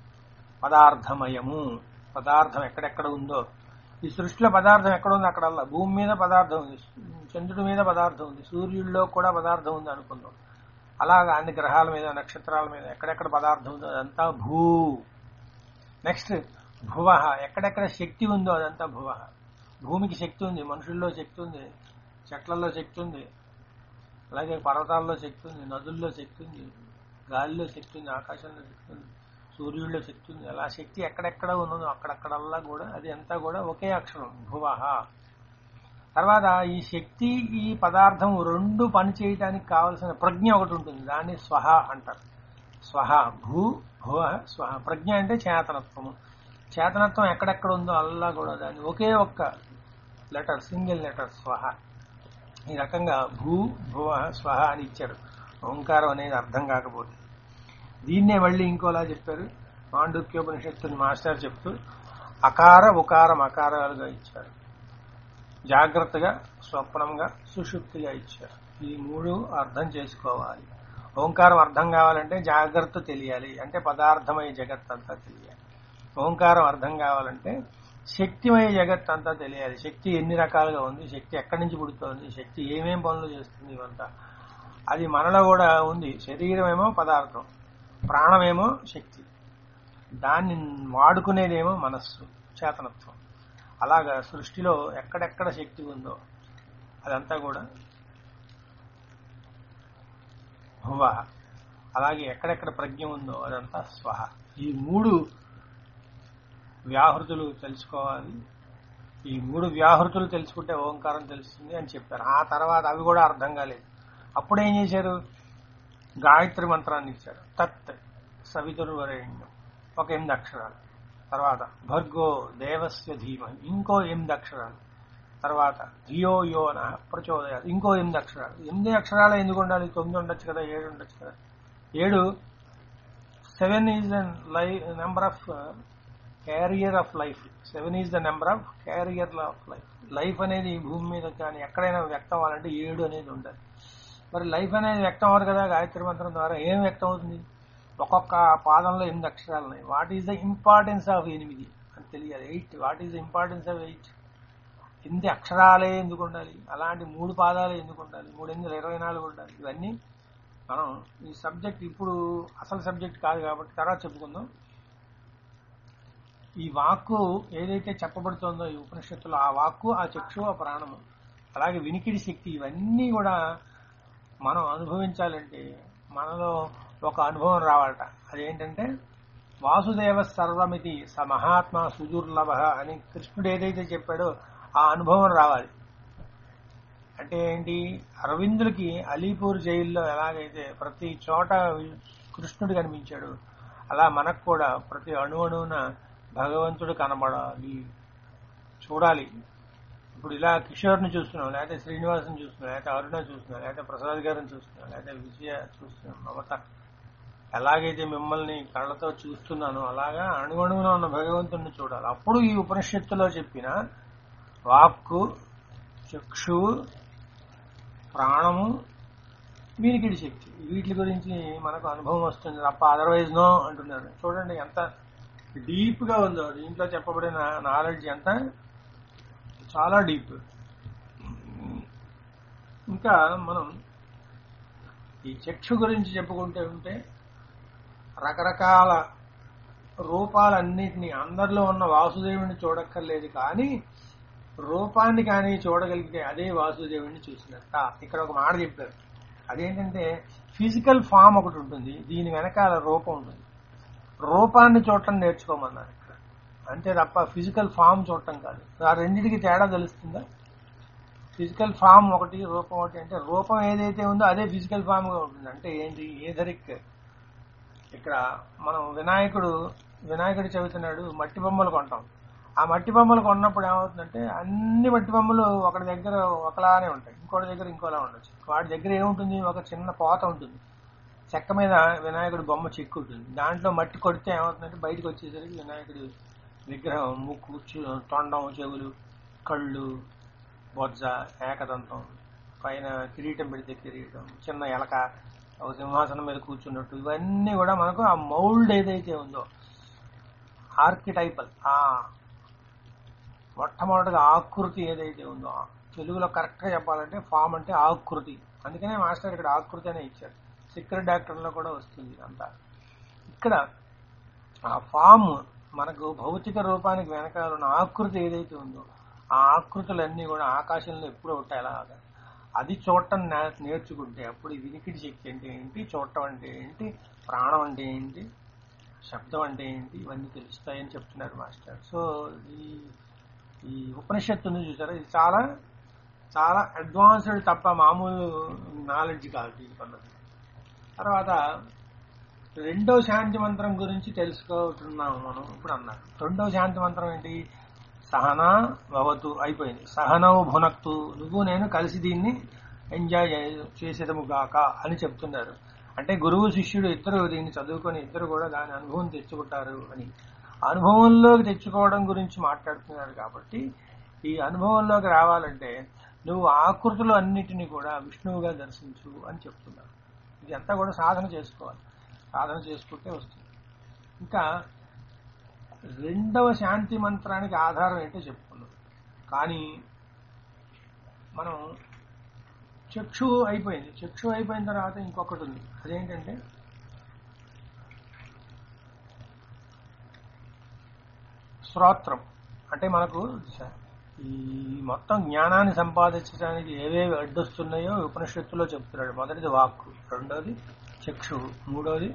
పదార్థమయము పదార్థం ఎక్కడెక్కడ ఉందో ఈ సృష్టిలో పదార్థం ఎక్కడ ఉంది అక్కడల్లా భూమి మీద పదార్థం ఉంది చంద్రుడి మీద పదార్థం ఉంది సూర్యుడిలో కూడా పదార్థం ఉంది అనుకుందాం అలాగా అన్ని గ్రహాల మీద నక్షత్రాల మీద ఎక్కడెక్కడ పదార్థం ఉందో అదంతా భూ నెక్స్ట్ భువ ఎక్కడెక్కడ శక్తి ఉందో అదంతా భువ భూమికి శక్తి ఉంది మనుషుల్లో శక్తి ఉంది చెట్లలో శక్తి ఉంది అలాగే పర్వతాల్లో శక్తి ఉంది నదుల్లో శక్తి ఉంది గాలిలో శక్తి ఉంది ఆకాశంలో శక్తి ఉంది సూర్యుడిలో శక్తి ఉంది అలా శక్తి ఎక్కడెక్కడ ఉన్నదో అక్కడక్కడల్లా కూడా అది అంతా కూడా ఒకే అక్షరం భువహ తర్వాత ఈ శక్తి ఈ పదార్థం రెండు పని చేయడానికి కావలసిన ప్రజ్ఞ ఒకటి ఉంటుంది దాన్ని స్వహ అంటారు స్వహ భూ భువ స్వహ ప్రజ్ఞ అంటే చేతనత్వము చేతనత్వం ఎక్కడెక్కడ ఉందో అల్లా కూడా దాన్ని ఒకే ఒక్క లెటర్ సింగిల్ లెటర్ స్వహ ఈ రకంగా భూ భువ స్వహ అని ఇచ్చారు ఓంకారం అనేది అర్థం కాకపోతే దీన్నే మళ్ళీ ఇంకోలా చెప్పారు మాండుక్యోపనిషత్తుని మాస్టర్ చెప్తూ అకార ఉకారం అకారాలుగా ఇచ్చారు జాగ్రత్తగా స్వప్నంగా సుషుప్తిగా ఇచ్చారు ఈ మూడు అర్థం చేసుకోవాలి ఓంకారం అర్థం కావాలంటే జాగ్రత్త తెలియాలి అంటే పదార్థమయ జగత్ అంతా తెలియాలి ఓంకారం అర్థం కావాలంటే శక్తిమయ జగత్ అంతా తెలియాలి శక్తి ఎన్ని రకాలుగా ఉంది శక్తి ఎక్కడి నుంచి పుడుతోంది శక్తి ఏమేం పనులు చేస్తుంది ఇవంతా అది మనలో కూడా ఉంది శరీరం ఏమో పదార్థం ప్రాణమేమో శక్తి దాన్ని వాడుకునేదేమో మనస్సు చేతనత్వం అలాగా సృష్టిలో ఎక్కడెక్కడ శక్తి ఉందో అదంతా కూడా భువ అలాగే ఎక్కడెక్కడ ప్రజ్ఞ ఉందో అదంతా స్వహ ఈ మూడు వ్యాహృతులు తెలుసుకోవాలి ఈ మూడు వ్యాహృతులు తెలుసుకుంటే ఓంకారం తెలుస్తుంది అని చెప్పారు ఆ తర్వాత అవి కూడా అర్థం కాలేదు అప్పుడు ఏం చేశారు గాయత్రి మంత్రాన్ని ఇచ్చారు తత్ సవితుర్వరేణ్యం ఒక ఎనిమిది అక్షరాలు తర్వాత భర్గో దేవస్య ధీమ ఇంకో ఎనిమిది అక్షరాలు తర్వాత ధియో యోన ప్రచోదయాలు ఇంకో ఎనిమిది అక్షరాలు ఎనిమిది అక్షరాలు ఎందుకు ఉండాలి తొమ్మిది ఉండొచ్చు కదా ఏడు ఉండొచ్చు కదా ఏడు seven is the life number of carrier of life seven is the number of carrier of life life అనేది ఈ భూమి మీద కానీ ఎక్కడైనా వ్యక్తం అవ్వాలంటే ఏడు అనేది ఉండాలి మరి లైఫ్ అనేది వ్యక్తం అవ్వదు కదా గాయత్రి మంత్రం ద్వారా ఏం వ్యక్తం అవుతుంది ఒక్కొక్క పాదంలో ఎనిమిది అక్షరాలు ఉన్నాయి what is the importance of ఎనిమిది అని తెలియాలి eight what is the importance of eight ఎనిమిది అక్షరాలే ఎందుకు ఉండాలి అలాంటి మూడు పాదాలే ఎందుకు ఉండాలి మూడు ఎనిమిది ఇరవై నాలుగు ఉండాలి ఇవన్నీ మనం ఈ సబ్జెక్ట్ ఇప్పుడు అసలు సబ్జెక్ట్ కాదు కాబట్టి తర్వాత చెప్పుకుందాం ఈ వాక్కు ఏదైతే చెప్పబడుతుందో ఈ ఉపనిషత్తులో ఆ వాక్కు ఆ చక్షు ఆ ప్రాణము అలాగే వినికిడి శక్తి ఇవన్నీ కూడా మనం అనుభవించాలంటే మనలో ఒక అనుభవం రావాలట అదేంటంటే వాసుదేవ సర్వమితి స మహాత్మ సుదుర్లభ అని కృష్ణుడు ఏదైతే చెప్పాడో ఆ అనుభవం రావాలి అంటే ఏంటి అరవిందులకి అలీపూర్ జైల్లో ఎలాగైతే ప్రతి చోట కృష్ణుడు కనిపించాడు అలా మనకు కూడా ప్రతి అణువణువున భగవంతుడు కనబడాలి చూడాలి ఇప్పుడు ఇలా కిషోర్ని చూస్తున్నాం లేకపోతే శ్రీనివాసుని చూస్తున్నాం లేకపోతే అరుణ చూస్తున్నాం లేకపోతే ప్రసాద్ గారిని చూస్తున్నాం లేకపోతే విజయ చూస్తున్నాం మమత ఎలాగైతే మిమ్మల్ని కళ్ళతో చూస్తున్నానో అలాగా అణువణువున ఉన్న భగవంతుడిని చూడాలి అప్పుడు ఈ ఉపనిషత్తులో చెప్పిన వాక్కు చక్షువు ప్రాణము వీరికిడి శక్తి వీటి గురించి మనకు అనుభవం వస్తుంది తప్ప అదర్వైజ్ నో అంటున్నారు చూడండి ఎంత డీప్ గా ఉందో దీంట్లో చెప్పబడిన నాలెడ్జ్ ఎంత చాలా డీప్ ఇంకా మనం ఈ చక్షు గురించి చెప్పుకుంటే ఉంటే రకరకాల రూపాలన్నిటినీ అందరిలో ఉన్న వాసుదేవుని చూడక్కర్లేదు కానీ రూపాన్ని కానీ చూడగలిగితే అదే వాసుదేవుడిని చూసినట్ట ఇక్కడ ఒక మాట చెప్పారు అదేంటంటే ఫిజికల్ ఫామ్ ఒకటి ఉంటుంది దీని వెనకాల రూపం ఉంటుంది రూపాన్ని చూడటం నేర్చుకోమన్నారు ఇక్కడ అంతే తప్ప ఫిజికల్ ఫామ్ చూడటం కాదు ఆ రెండింటికి తేడా తెలుస్తుందా ఫిజికల్ ఫామ్ ఒకటి రూపం ఒకటి అంటే రూపం ఏదైతే ఉందో అదే ఫిజికల్ ఫామ్ గా ఉంటుంది అంటే ఏంటి ఏదరిక్ ఇక్కడ మనం వినాయకుడు వినాయకుడు చెబుతున్నాడు మట్టి బొమ్మలు కొంటాం ఆ మట్టి బొమ్మలు కొన్నప్పుడు ఏమవుతుందంటే అన్ని మట్టి బొమ్మలు ఒకటి దగ్గర ఒకలానే ఉంటాయి ఇంకోటి దగ్గర ఇంకోలా ఉండొచ్చు వాటి దగ్గర ఏముంటుంది ఒక చిన్న పోత ఉంటుంది చెక్క మీద వినాయకుడి బొమ్మ చెక్కు ఉంటుంది దాంట్లో మట్టి కొడితే ఏమవుతుందంటే బయటకు వచ్చేసరికి వినాయకుడి విగ్రహం ముక్కు చు- తొండం చెవులు కళ్ళు బొజ్జ ఏకదంతం పైన కిరీటం పెడితే కిరీటం చిన్న ఎలక ఒక సింహాసనం మీద కూర్చున్నట్టు ఇవన్నీ కూడా మనకు ఆ మౌల్డ్ ఏదైతే ఉందో ఆర్కిటైపల్ ఆ మొట్టమొదటిగా ఆకృతి ఏదైతే ఉందో తెలుగులో కరెక్ట్ గా చెప్పాలంటే ఫామ్ అంటే ఆకృతి అందుకనే మాస్టర్ ఇక్కడ ఆకృతి అనే ఇచ్చారు సీక్రెట్ డాక్టర్ లో కూడా వస్తుంది అంతా ఇక్కడ ఆ ఫామ్ మనకు భౌతిక రూపానికి వెనకాల ఉన్న ఆకృతి ఏదైతే ఉందో ఆ ఆకృతులన్నీ కూడా ఆకాశంలో ఎప్పుడూ ఉంటాయి అలాగా అది చూడటం నే- నేర్చుకుంటే అప్పుడు ఈ వినికిడి శక్తి అంటే ఏంటి చూడటం అంటే ఏంటి ప్రాణం అంటే ఏంటి శబ్దం అంటే ఏంటి ఇవన్నీ తెలుస్తాయని చెప్తున్నారు మాస్టర్ సో ఈ ఈ ఉపనిషత్తు ఉంది చూసారా ఇది చాలా చాలా అడ్వాన్స్డ్ తప్ప మామూలు నాలెడ్జ్ కాదు దీనికి అన్నది తర్వాత రెండో శాంతి మంత్రం గురించి తెలుసుకుంటున్నాము మనం ఇప్పుడు అన్నారు రెండో శాంతి మంత్రం ఏంటి సహనా భవతు అయిపోయింది సహనవు భునక్తు నువ్వు నేను కలిసి దీన్ని ఎంజాయ్ చేసేదము గాక అని చెప్తున్నారు అంటే గురువు శిష్యుడు ఇద్దరు దీన్ని చదువుకొని ఇద్దరు కూడా దాని అనుభవం తెచ్చుకుంటారు అని అనుభవంలోకి తెచ్చుకోవడం గురించి మాట్లాడుతున్నారు కాబట్టి ఈ అనుభవంలోకి రావాలంటే నువ్వు ఆకృతులు అన్నిటినీ కూడా విష్ణువుగా దర్శించు అని చెప్తున్నారు ఇది అంతా కూడా సాధన చేసుకోవాలి సాధన చేసుకుంటే వస్తుంది ఇంకా రెండవ శాంతి మంత్రానికి ఆధారం ఏంటో చెప్పుకున్నాం కానీ మనం చక్షు అయిపోయింది చక్షు అయిపోయిన తర్వాత ఇంకొకటి ఉంది అదేంటంటే శ్రోత్రం అంటే మనకు స- ఈ మొత్తం జ్ఞానాన్ని సంపాదించడానికి ఏవేవి అడ్డొస్తున్నాయో ఉపనిషత్తులో చెప్తున్నాడు మొదటిది వాక్కు రెండోది చక్షు మూడోది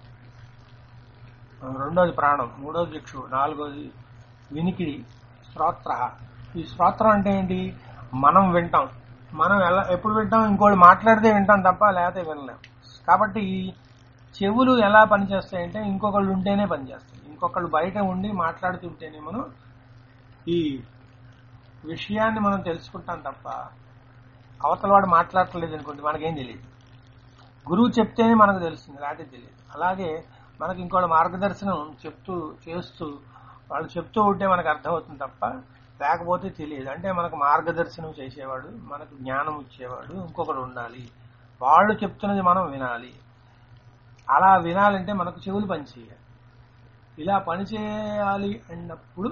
రెండోది ప్రాణం మూడోది చక్షు నాలుగోది వినికిడి శ్రోత్ర ఈ శ్రోత్రం అంటే ఏంటి మనం వింటాం మనం ఎలా ఎప్పుడు వింటాం ఇంకోటి మాట్లాడితే వింటాం తప్ప లేకపోతే వినలేం కాబట్టి ఈ చెవులు ఎలా పనిచేస్తాయంటే ఇంకొకళ్ళు ఉంటేనే పనిచేస్తాయి ఇంకొకళ్ళు బయట ఉండి మాట్లాడుతుంటేనే మనం ఈ విషయాన్ని మనం తెలుసుకుంటాం తప్ప అవతల వాడు మాట్లాడట్లేదు అనుకోండి మనకేం తెలియదు గురువు చెప్తేనే మనకు తెలుస్తుంది లేకపోతే తెలియదు అలాగే మనకి ఇంకోటి మార్గదర్శనం చెప్తూ చేస్తూ వాళ్ళు చెప్తూ ఉంటే మనకు అర్థమవుతుంది తప్ప లేకపోతే తెలియదు అంటే మనకు మార్గదర్శనం చేసేవాడు మనకు జ్ఞానం ఇచ్చేవాడు ఇంకొకడు ఉండాలి వాళ్ళు చెప్తున్నది మనం వినాలి అలా వినాలంటే మనకు చెవులు పనిచేయాలి ఇలా పనిచేయాలి అన్నప్పుడు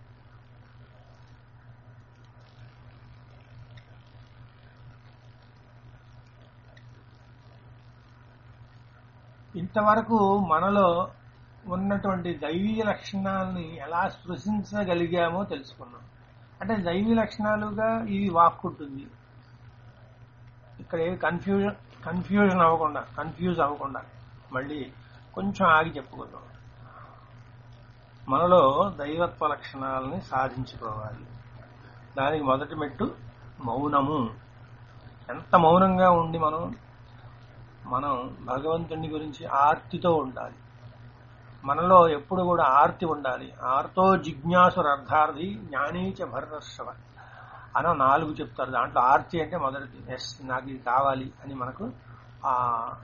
ఇంతవరకు మనలో ఉన్నటువంటి దైవీయ లక్షణాలని ఎలా స్పృశించగలిగామో తెలుసుకున్నాం అంటే దైవీ లక్షణాలుగా ఇది వాక్ ఉంటుంది ఇక్కడ ఏమి కన్ఫ్యూజన్ కన్ఫ్యూజన్ అవ్వకుండా కన్ఫ్యూజ్ అవ్వకుండా మళ్ళీ కొంచెం ఆగి చెప్పుకుందాం మనలో దైవత్వ లక్షణాలని సాధించుకోవాలి దానికి మొదటి మెట్టు మౌనము ఎంత మౌనంగా ఉండి మనం మనం భగవంతుని గురించి ఆర్తితో ఉండాలి మనలో ఎప్పుడు కూడా ఆర్తి ఉండాలి ఆర్తో జిజ్ఞాసుర అర్థార్థి జ్ఞానీచ భరతశ్రవ అని నాలుగు చెప్తారు దాంట్లో ఆర్తి అంటే మొదటిది ఎస్ నాకు ఇది కావాలి అని మనకు ఆ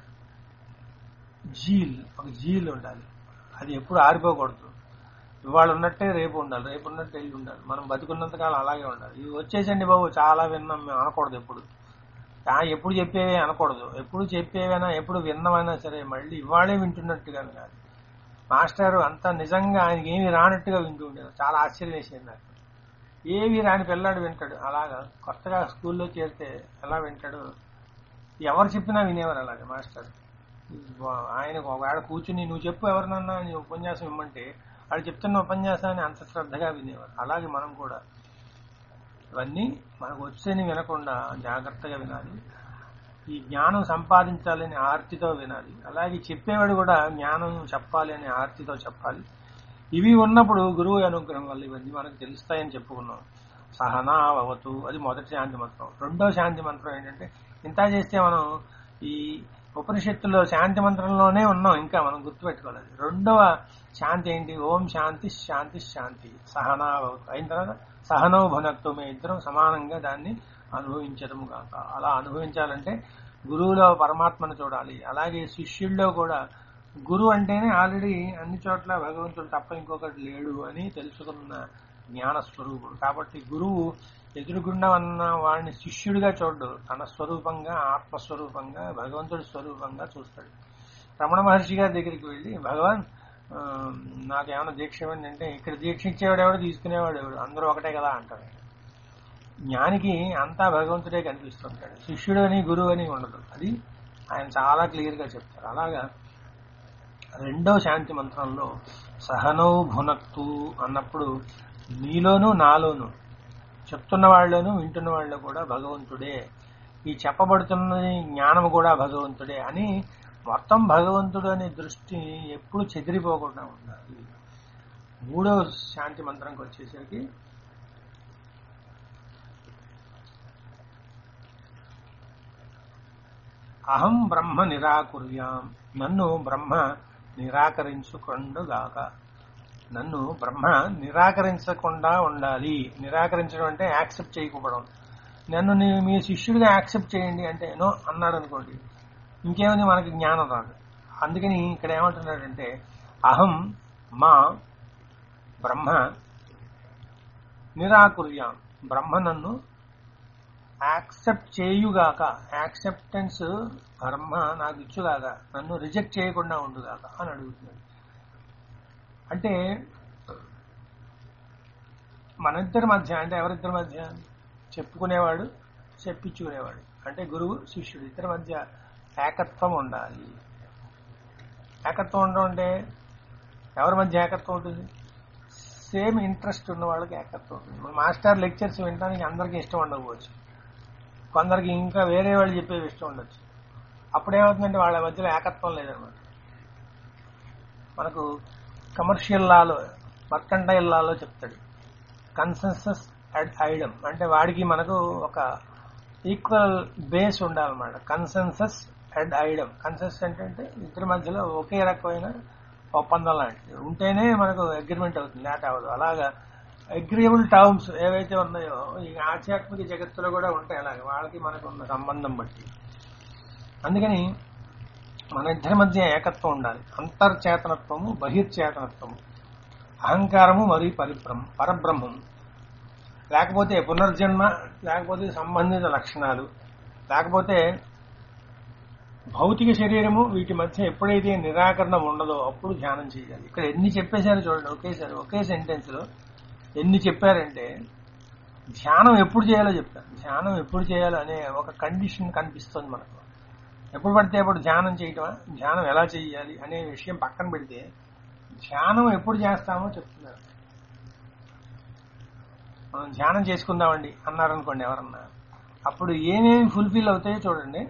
జీల్ ఒక జీల్ ఉండాలి అది ఎప్పుడు ఆరిపోకూడదు ఇవాళ ఉన్నట్టే రేపు ఉండాలి రేపు ఉన్నట్టు ఎల్లు ఉండాలి మనం బతుకున్నంతకాలం అలాగే ఉండాలి ఇది వచ్చేసండి బాబు చాలా విన్నాం మేము అనకూడదు ఎప్పుడు ఆ, ఎప్పుడు చెప్పేవే అనకూడదు ఎప్పుడు చెప్పేవైనా ఎప్పుడు విన్నవైనా సరే మళ్ళీ ఇవాళే వింటున్నట్టుగా కాదు మాస్టర్ అంతా నిజంగా ఆయనకి ఏమి రానట్టుగా వింటూ ఉండేది చాలా ఆశ్చర్యం వేసేది నాకు ఏవి రాని పిల్లాడు వింటాడు అలాగా కొత్తగా స్కూల్లో చేరితే ఎలా వింటాడు ఎవరు చెప్పినా వినేవారు అలాగే మాస్టర్ ఆయనకు ఒకవేళ కూర్చుని నువ్వు చెప్పు ఎవరినన్నా నీ ఉపన్యాసం ఇమ్మంటే వాడు చెప్తున్న ఉపన్యాసాన్ని అంత శ్రద్ధగా వినేవారు అలాగే మనం కూడా ఇవన్నీ మనకు వచ్చేని వినకుండా జాగ్రత్తగా వినాలి ఈ జ్ఞానం సంపాదించాలని ఆర్తితో వినాలి అలాగే చెప్పేవాడు కూడా జ్ఞానం చెప్పాలి అనే ఆర్తితో చెప్పాలి ఇవి ఉన్నప్పుడు గురువు అనుగ్రహం వల్ల ఇవన్నీ మనకు తెలుస్తాయని చెప్పుకున్నాం సహనా అవతు అది మొదటి శాంతి మంత్రం రెండో శాంతి మంత్రం ఏంటంటే ఇంత చేస్తే మనం ఈ ఉపనిషత్తులో శాంతి మంత్రంలోనే ఉన్నాం ఇంకా మనం గుర్తుపెట్టుకోలేదు రెండవ శాంతి ఏంటి ఓం శాంతి శాంతి శాంతి సహనా అవతు అయిన తర్వాత సహనో భనక్తో మేము ఇద్దరం సమానంగా దాన్ని అనుభవించడము కాక అలా అనుభవించాలంటే గురువులో పరమాత్మను చూడాలి అలాగే శిష్యుల్లో కూడా గురువు అంటేనే ఆల్రెడీ అన్ని చోట్ల భగవంతుడు తప్ప ఇంకొకటి లేడు అని తెలుసుకున్న జ్ఞాన స్వరూపుడు కాబట్టి గురువు ఎదురుగుండా ఉన్న వాడిని శిష్యుడిగా చూడడు తన స్వరూపంగా ఆత్మస్వరూపంగా భగవంతుడి స్వరూపంగా చూస్తాడు రమణ మహర్షి గారి దగ్గరికి వెళ్ళి భగవాన్ ఆ, నాకేమైనా దీక్ష ఇవ్వండి అంటే ఇక్కడ దీక్ష ఇచ్చేవాడు ఎవడు తీసుకునేవాడు ఎవడు అందరూ ఒకటే కదా అంటారు జ్ఞానికి అంతా భగవంతుడే కనిపిస్తుంటాడు శిష్యుడు అని గురువు అని ఉండదు అది ఆయన చాలా క్లియర్ గా చెప్తారు అలాగా రెండో శాంతి మంత్రంలో సహనౌ భునక్తు అన్నప్పుడు నీలోను నాలోను చెప్తున్న వాళ్ళను వింటున్న వాళ్ళు కూడా భగవంతుడే ఈ చెప్పబడుతున్నది జ్ఞానం కూడా భగవంతుడే అని మొత్తం భగవంతుడు అనే దృష్టి ఎప్పుడు చెదిరిపోకుండా ఉండాలి మూడో శాంతి మంత్రంకి వచ్చేసరికి అహం బ్రహ్మ నిరాకుర్యాం నన్ను బ్రహ్మ నిరాకరించుకుండుగాక నన్ను బ్రహ్మ నిరాకరించకుండా ఉండాలి నిరాకరించడం అంటే యాక్సెప్ట్ చేయకపోవడం నన్ను నీ- మీ శిష్యుడిగా యాక్సెప్ట్ చేయండి అంటే నో అన్నాడు అనుకోండి ఇంకేముంది మనకి జ్ఞానం రాదు అందుకని ఇక్కడ ఏమంటున్నాడంటే అహం మా బ్రహ్మ నిరాకుర్యాం బ్రహ్మ నన్ను యాక్సెప్ట్ చేయుగాక యాక్సెప్టెన్స్ బ్రహ్మ నాకు ఇచ్చుగాక నన్ను రిజెక్ట్ చేయకుండా ఉండుగాక అని అడుగుతున్నాడు అంటే మన ఇద్దరి మధ్య అంటే ఎవరిద్దరి మధ్య చెప్పుకునేవాడు చెప్పించుకునేవాడు అంటే గురువు శిష్యుడు ఇద్దరి మధ్య ఏకత్వం ఉండాలి ఏకత్వం ఉండడం అంటే ఎవరి మధ్య ఏకత్వం ఉంటుంది సేమ్ ఇంట్రెస్ట్ ఉన్న వాళ్ళకి ఏకత్వం ఉంటుంది మన మాస్టర్ లెక్చర్స్ వినడానికి అందరికీ ఇష్టం ఉండకపోవచ్చు కొందరికి ఇంకా వేరే వాళ్ళు చెప్పేవి ఇష్టం ఉండొచ్చు అప్పుడేమవుతుందంటే వాళ్ళ మధ్యలో ఏకత్వం లేదనమాట మనకు కమర్షియల్ లాలో మర్కండైల్ లాలో చెప్తాడు కన్సెన్సస్ అడ్ ఐడమ్ అంటే వాడికి మనకు ఒక ఈక్వల్ బేస్ ఉండాలన్నమాట కన్సెన్సస్ అడ్ ఐడమ్ కన్సెన్స్ అంటే ఇద్దరి మధ్యలో ఒకే రకమైన ఒప్పందం లాంటిది ఉంటేనే మనకు అగ్రిమెంట్ అవుతుంది లేట అవ్వదు అలాగా అగ్రియబుల్ టర్మ్స్ ఏవైతే ఉన్నాయో ఈ ఆధ్యాత్మిక జగత్తులో కూడా ఉంటాయి అలాగే వాళ్ళకి మనకు ఉన్న సంబంధం బట్టి అందుకని మన ఇద్దరి మధ్య ఏకత్వం ఉండాలి అంతర్చేతనత్వము బహిర్చేతనత్వము అహంకారము మరియు పరిబ్రహ్మ పరబ్రహ్మం లేకపోతే పునర్జన్మ లేకపోతే సంబంధిత లక్షణాలు లేకపోతే భౌతిక శరీరము వీటి మధ్య ఎప్పుడైతే నిరాకరణ ఉండదో అప్పుడు ధ్యానం చేయాలి ఇక్కడ ఎన్ని చెప్పేశారు చూడండి ఒకేసారి ఒకే సెంటెన్స్ లో ఎన్ని చెప్పారంటే ధ్యానం ఎప్పుడు చేయాలో చెప్తారు ధ్యానం ఎప్పుడు చేయాలో అనే ఒక కండిషన్ కనిపిస్తుంది మనకు ఎప్పుడు పడితే అప్పుడు ధ్యానం చేయటమా ధ్యానం ఎలా చేయాలి అనే విషయం పక్కన పెడితే ధ్యానం ఎప్పుడు చేస్తామో చెప్తున్నారు మనం ధ్యానం చేసుకుందామండి అన్నారనుకోండి ఎవరన్నా అప్పుడు ఏమేమి ఫుల్ఫిల్ అవుతాయో చూడండి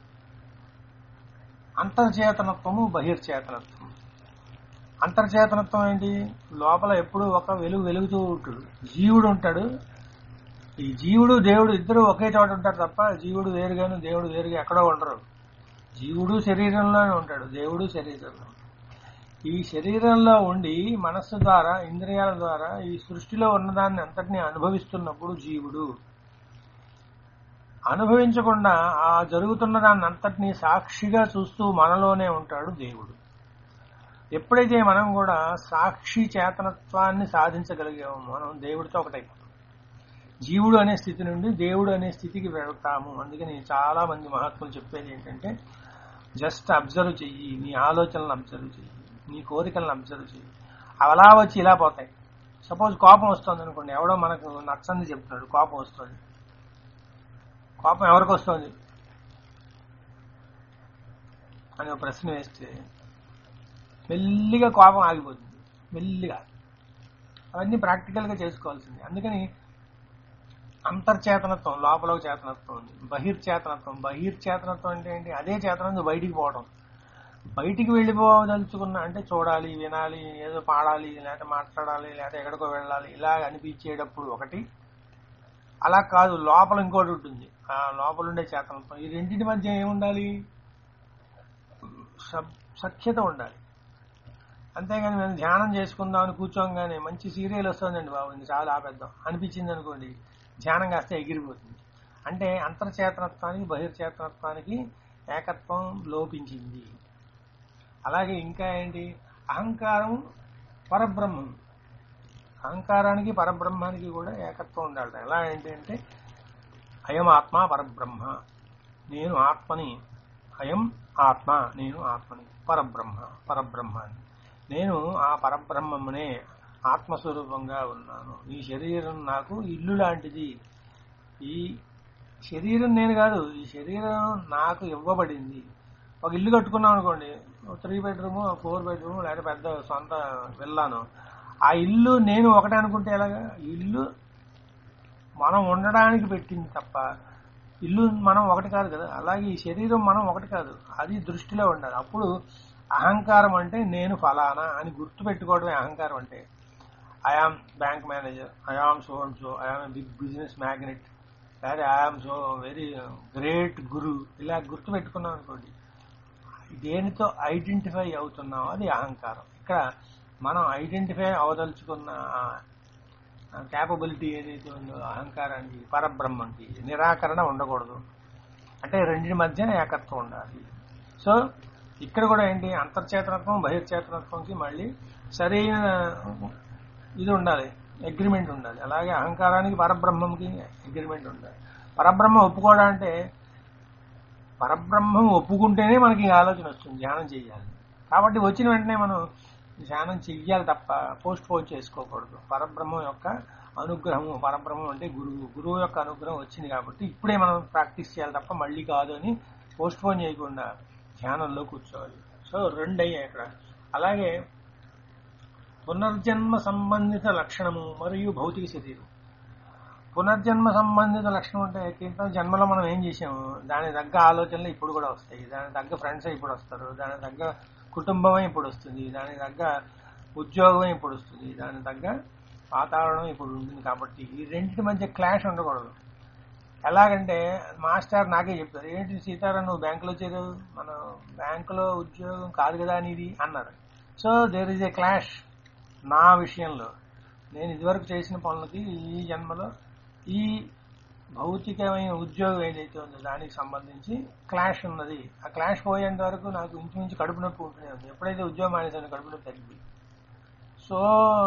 అంతర్చేతనత్వము బహిర్చేతనత్వం అంతర్చేతనత్వం ఏంటి లోపల ఎప్పుడు ఒక వెలుగు వెలుగుతూ ఉంటాడు జీవుడు ఉంటాడు ఈ జీవుడు దేవుడు ఇద్దరు ఒకే చోట ఉంటారు తప్ప జీవుడు వేరుగాను దేవుడు వేరుగా ఎక్కడో ఉండరు జీవుడు శరీరంలోనే ఉంటాడు దేవుడు శరీరంలో ఈ శరీరంలో ఉండి మనస్సు ద్వారా ఇంద్రియాల ద్వారా ఈ సృష్టిలో ఉన్నదాన్ని అంతటినీ అనుభవిస్తున్నప్పుడు జీవుడు అనుభవించకుండా ఆ జరుగుతున్న దాన్ని అంతటినీ సాక్షిగా చూస్తూ మనలోనే ఉంటాడు దేవుడు ఎప్పుడైతే మనం కూడా సాక్షి చేతనత్వాన్ని సాధించగలిగామో మనం దేవుడితో ఒకటైపోతాం జీవుడు అనే స్థితి నుండి దేవుడు అనే స్థితికి వెళ్తాము అందుకని చాలా మంది మహాత్ములు చెప్పేది ఏంటంటే జస్ట్ అబ్జర్వ్ చెయ్యి నీ ఆలోచనలను అబ్జర్వ్ చెయ్యి నీ కోరికలను అబ్జర్వ్ చెయ్యి అవి అలా వచ్చి ఇలా పోతాయి సపోజ్ కోపం వస్తుంది అనుకోండి ఎవడో మనకు నచ్చంది చెప్తున్నాడు కోపం వస్తుంది కోపం ఎవరికి వస్తుంది అని ఒక ప్రశ్న వేస్తే మెల్లిగా కోపం ఆగిపోతుంది మెల్లిగా అవన్నీ ప్రాక్టికల్గా చేసుకోవాల్సింది అందుకని అంతర్చేతనత్వం లోపల ఒక చేతనత్వం ఉంది బహిర్చేతనత్వం బహిర్చేతనత్వం అంటే ఏంటి అదే చేతనం బయటికి పోవడం బయటికి వెళ్ళిపోదలుచుకున్న అంటే చూడాలి వినాలి ఏదో పాడాలి లేకపోతే మాట్లాడాలి లేకపోతే ఎక్కడికో వెళ్ళాలి ఇలా అనిపించేటప్పుడు ఒకటి అలా కాదు లోపల ఇంకోటి ఉంటుంది ఆ లోపల ఉండే చేతనత్వం ఈ రెండింటి మధ్య ఏముండాలి సబ్- సఖ్యత ఉండాలి అంతేగాని మేము ధ్యానం చేసుకుందామని కూర్చోగానే మంచి సీరియల్ వస్తుందండి బాబు ఇది చాలా ఆపేద్దాం అనిపించింది అనుకోండి ధ్యానం కాస్త ఎగిరిపోతుంది అంటే అంతర్చేతనత్వానికి బహిర్చేతనత్వానికి ఏకత్వం లోపించింది అలాగే ఇంకా ఏంటి అహంకారం పరబ్రహ్మం అహంకారానికి పరబ్రహ్మానికి కూడా ఏకత్వం ఉండాలి ఎలా ఏంటి అంటే అయం ఆత్మ పరబ్రహ్మ నేను ఆత్మని అయం ఆత్మ నేను ఆత్మని పరబ్రహ్మ పరబ్రహ్మాన్ని నేను ఆ పరబ్రహ్మమునే ఆత్మస్వరూపంగా ఉన్నాను ఈ శరీరం నాకు ఇల్లు లాంటిది ఈ శరీరం నేను కాదు ఈ శరీరం నాకు ఇవ్వబడింది ఒక ఇల్లు కట్టుకున్నాం అనుకోండి త్రీ బెడ్రూమ్ ఫోర్ బెడ్రూమ్ లేదా పెద్ద సొంత విల్లాను ఆ ఇల్లు నేను ఒకటే అనుకుంటే ఎలాగా ఇల్లు మనం ఉండడానికి పెట్టింది తప్ప ఇల్లు మనం ఒకటి కాదు కదా అలాగే ఈ శరీరం మనం ఒకటి కాదు అది దృష్టిలో ఉండాలి అప్పుడు అహంకారం అంటే నేను ఫలానా అని గుర్తు పెట్టుకోవడమే అహంకారం అంటే I am bank manager I am so and so I am big business magnate లేదా I am so very great guru ఇలా గుర్తు పెట్టుకున్నాం అనుకోండి దేనితో ఐడెంటిఫై అవుతున్నామో అది అహంకారం ఇక్కడ మనం ఐడెంటిఫై అవదలుచుకున్న క్యాపబిలిటీ ఏదైతే ఉందో అహంకారానికి పరబ్రహ్మంకి నిరాకరణ ఉండకూడదు అంటే రెండింటి మధ్య ఏకత్వం ఉండాలి సో ఇక్కడ కూడా ఏంటి అంతర్చేతనత్వం బహిర్చేతనత్వంకి మళ్ళీ సరైన ఇది ఉండాలి అగ్రిమెంట్ ఉండాలి అలాగే అహంకారానికి పరబ్రహ్మంకి అగ్రిమెంట్ ఉండాలి పరబ్రహ్మ ఒప్పుకోవడం అంటే పరబ్రహ్మం ఒప్పుకుంటేనే మనకి ఈ ఆలోచన వస్తుంది ధ్యానం చేయాలి కాబట్టి వచ్చిన వెంటనే మనం ధ్యానం చెయ్యాలి తప్ప పోస్ట్ పోన్ చేసుకోకూడదు పరబ్రహ్మం యొక్క అనుగ్రహము పరబ్రహ్మం అంటే గురువు గురువు యొక్క అనుగ్రహం వచ్చింది కాబట్టి ఇప్పుడే మనం ప్రాక్టీస్ చేయాలి తప్ప మళ్ళీ కాదు అని పోస్ట్ పోన్ చేయకుండా ధ్యానంలో కూర్చోవాలి సో రెండు అయ్యాయి ఇక్కడ అలాగే పునర్జన్మ సంబంధిత లక్షణము మరియు భౌతిక శరీరం పునర్జన్మ సంబంధిత లక్షణం అంటే క్రితం జన్మలో మనం ఏం చేసాము దాని తగ్గ ఆలోచనలు ఇప్పుడు కూడా వస్తాయి దాని తగ్గ ఫ్రెండ్స్ ఇప్పుడు వస్తారు దాని తగ్గ కుటుంబమే ఇప్పుడు వస్తుంది దాని తగ్గ ఉద్యోగం ఇప్పుడు వస్తుంది దాని తగ్గ వాతావరణం ఇప్పుడు ఉంటుంది కాబట్టి ఈ రెండింటి మధ్య క్లాష్ ఉండకూడదు ఎలాగంటే మాస్టర్ నాకే చెప్తారు ఏంటి సీతారా నువ్వు బ్యాంకులో చేరావు మన బ్యాంకులో ఉద్యోగం కాదు కదా నీది అన్నారు so there is a clash నా విషయంలో నేను ఇదివరకు చేసిన పనులకి ఈ జన్మలో ఈ భౌతికమైన ఉద్యోగం ఏదైతే ఉందో దానికి సంబంధించి క్లాష్ ఉన్నది ఆ క్లాష్ పోయేంత వరకు నాకు ఇంచుమించు కడుపు నొప్పి ఉంటూనే ఉంది ఎప్పుడైతే ఉద్యోగం మానేసాను కడుపు నొప్పి తగ్గింది సో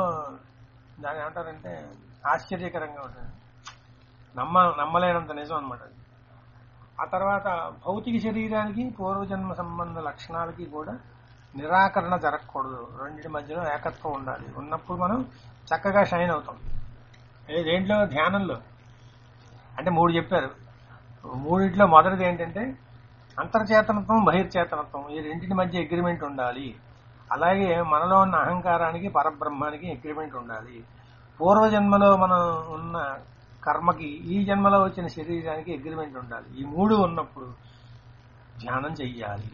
దాని ఏమంటారంటే ఆశ్చర్యకరంగా ఉంటుంది నమ్మ నమ్మలేనంత నిజం అనమాట అది ఆ తర్వాత భౌతిక శరీరానికి పూర్వజన్మ సంబంధ లక్షణాలకి కూడా నిరాకరణ జరగకూడదు రెండింటి మధ్యలో ఏకత్వం ఉండాలి ఉన్నప్పుడు మనం చక్కగా షైన్ అవుతాం ఏ దేంట్లో ధ్యానంలో అంటే మూడు చెప్పారు మూడిట్లో మొదటిది ఏంటంటే అంతర్చేతనత్వం బహిర్చేతనత్వం ఈ రెండింటి మధ్య అగ్రిమెంట్ ఉండాలి అలాగే మనలో ఉన్న అహంకారానికి పరబ్రహ్మానికి అగ్రిమెంట్ ఉండాలి పూర్వజన్మలో మనం ఉన్న కర్మకి ఈ జన్మలో వచ్చిన శరీరానికి అగ్రిమెంట్ ఉండాలి ఈ మూడు ఉన్నప్పుడు ధ్యానం చెయ్యాలి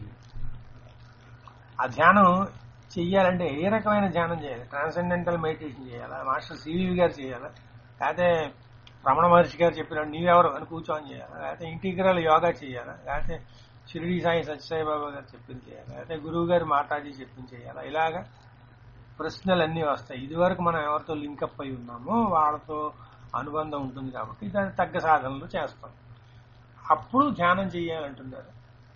ఆ ధ్యానం చెయ్యాలంటే ఏ రకమైన ధ్యానం చేయాలి ట్రాన్సెండెంటల్ మెడిటేషన్ చేయాలా మాస్టర్ సివివి గారు చేయాలా లేకపోతే రమణ మహర్షి గారు చెప్పినట్టు నీవెవరు అని కూర్చొని చేయాలా లేకపోతే ఇంటిగ్రల్ యోగా చేయాలా లేకపోతే షిరిడి సాయి సత్యసాయి బాబా గారు చెప్పింది చేయాలి లేకపోతే గురువు గారు మాట్లాడి చెప్పింది చేయాలా ఇలాగా ప్రశ్నలు అన్నీ వస్తాయి ఇదివరకు మనం ఎవరితో లింకప్ అయి ఉన్నామో వాళ్ళతో అనుబంధం ఉంటుంది కాబట్టి దాని తగ్గ సాధనలు చేస్తాం అప్పుడు ధ్యానం చేయాలంటున్నారు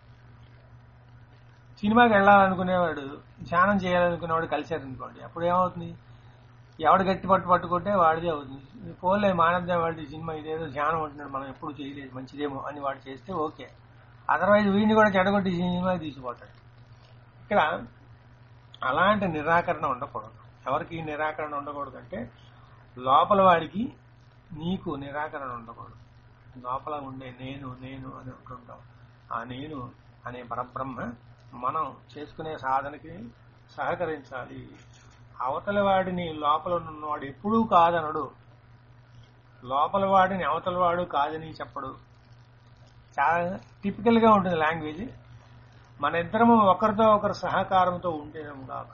సినిమాకి వెళ్ళాలనుకునేవాడు ధ్యానం చేయాలనుకునేవాడు కలిశారు అనుకోండి అప్పుడు ఏమవుతుంది ఎవడు గట్టి పట్టు పట్టుకుంటే వాడిదే అవుతుంది పోలే మానద్దాం వాడి సినిమా ఇదేదో ధ్యానం ఉంటున్నాడు మనం ఎప్పుడు చేయలేదు మంచిదేమో అని వాడు చేస్తే ఓకే అదర్వైజ్ వీడిని కూడా చెడగొట్టి సినిమా తీసిపోతాడు ఇక్కడ అలాంటి నిరాకరణ ఉండకూడదు ఎవరికి నిరాకరణ ఉండకూడదు అంటే లోపల వాడికి నీకు నిరాకరణ ఉండకూడదు లోపల ఉండే నేను నేను అని ఉంటుంటాం ఆ నేను అనే పరబ్రహ్మ మనం చేసుకునే సాధనకి సహకరించాలి అవతల వాడిని లోపల ఉన్నవాడు ఎప్పుడూ కాదనడు లోపల వాడిని అవతల వాడు కాదని చెప్పడు చాలా టిపికల్ గా ఉంటుంది లాంగ్వేజ్ మన ఇద్దరము ఒకరితో ఒకరు సహకారంతో ఉంటేనేం కాక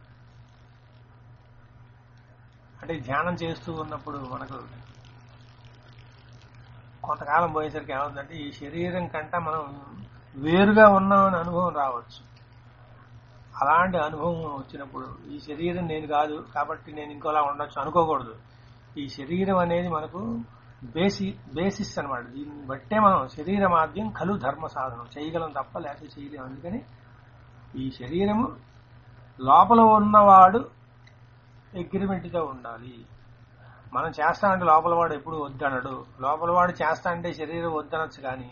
అంటే ధ్యానం చేస్తూ ఉన్నప్పుడు మనకు కొంతకాలం పోయేసరికి ఏమవుతుందంటే ఈ శరీరం కంటే మనం వేరుగా ఉన్నామని అనుభవం రావచ్చు అలాంటి అనుభవం వచ్చినప్పుడు ఈ శరీరం నేను కాదు కాబట్టి నేను ఇంకోలా ఉండొచ్చు అనుకోకూడదు ఈ శరీరం అనేది మనకు బేసి బేసిస్ అనమాట దీన్ని బట్టే మనం శరీర మాధ్యం కలు ధర్మ సాధనం చేయగలం తప్ప లేకపోతే చేయలేం అందుకని ఈ శరీరము లోపల ఉన్నవాడు అగ్రిమెంట్తో ఉండాలి మనం చేస్తా అంటే లోపల వాడు ఎప్పుడు వద్దనడు లోపల వాడు చేస్తా అంటే శరీరం వద్దనొచ్చు కానీ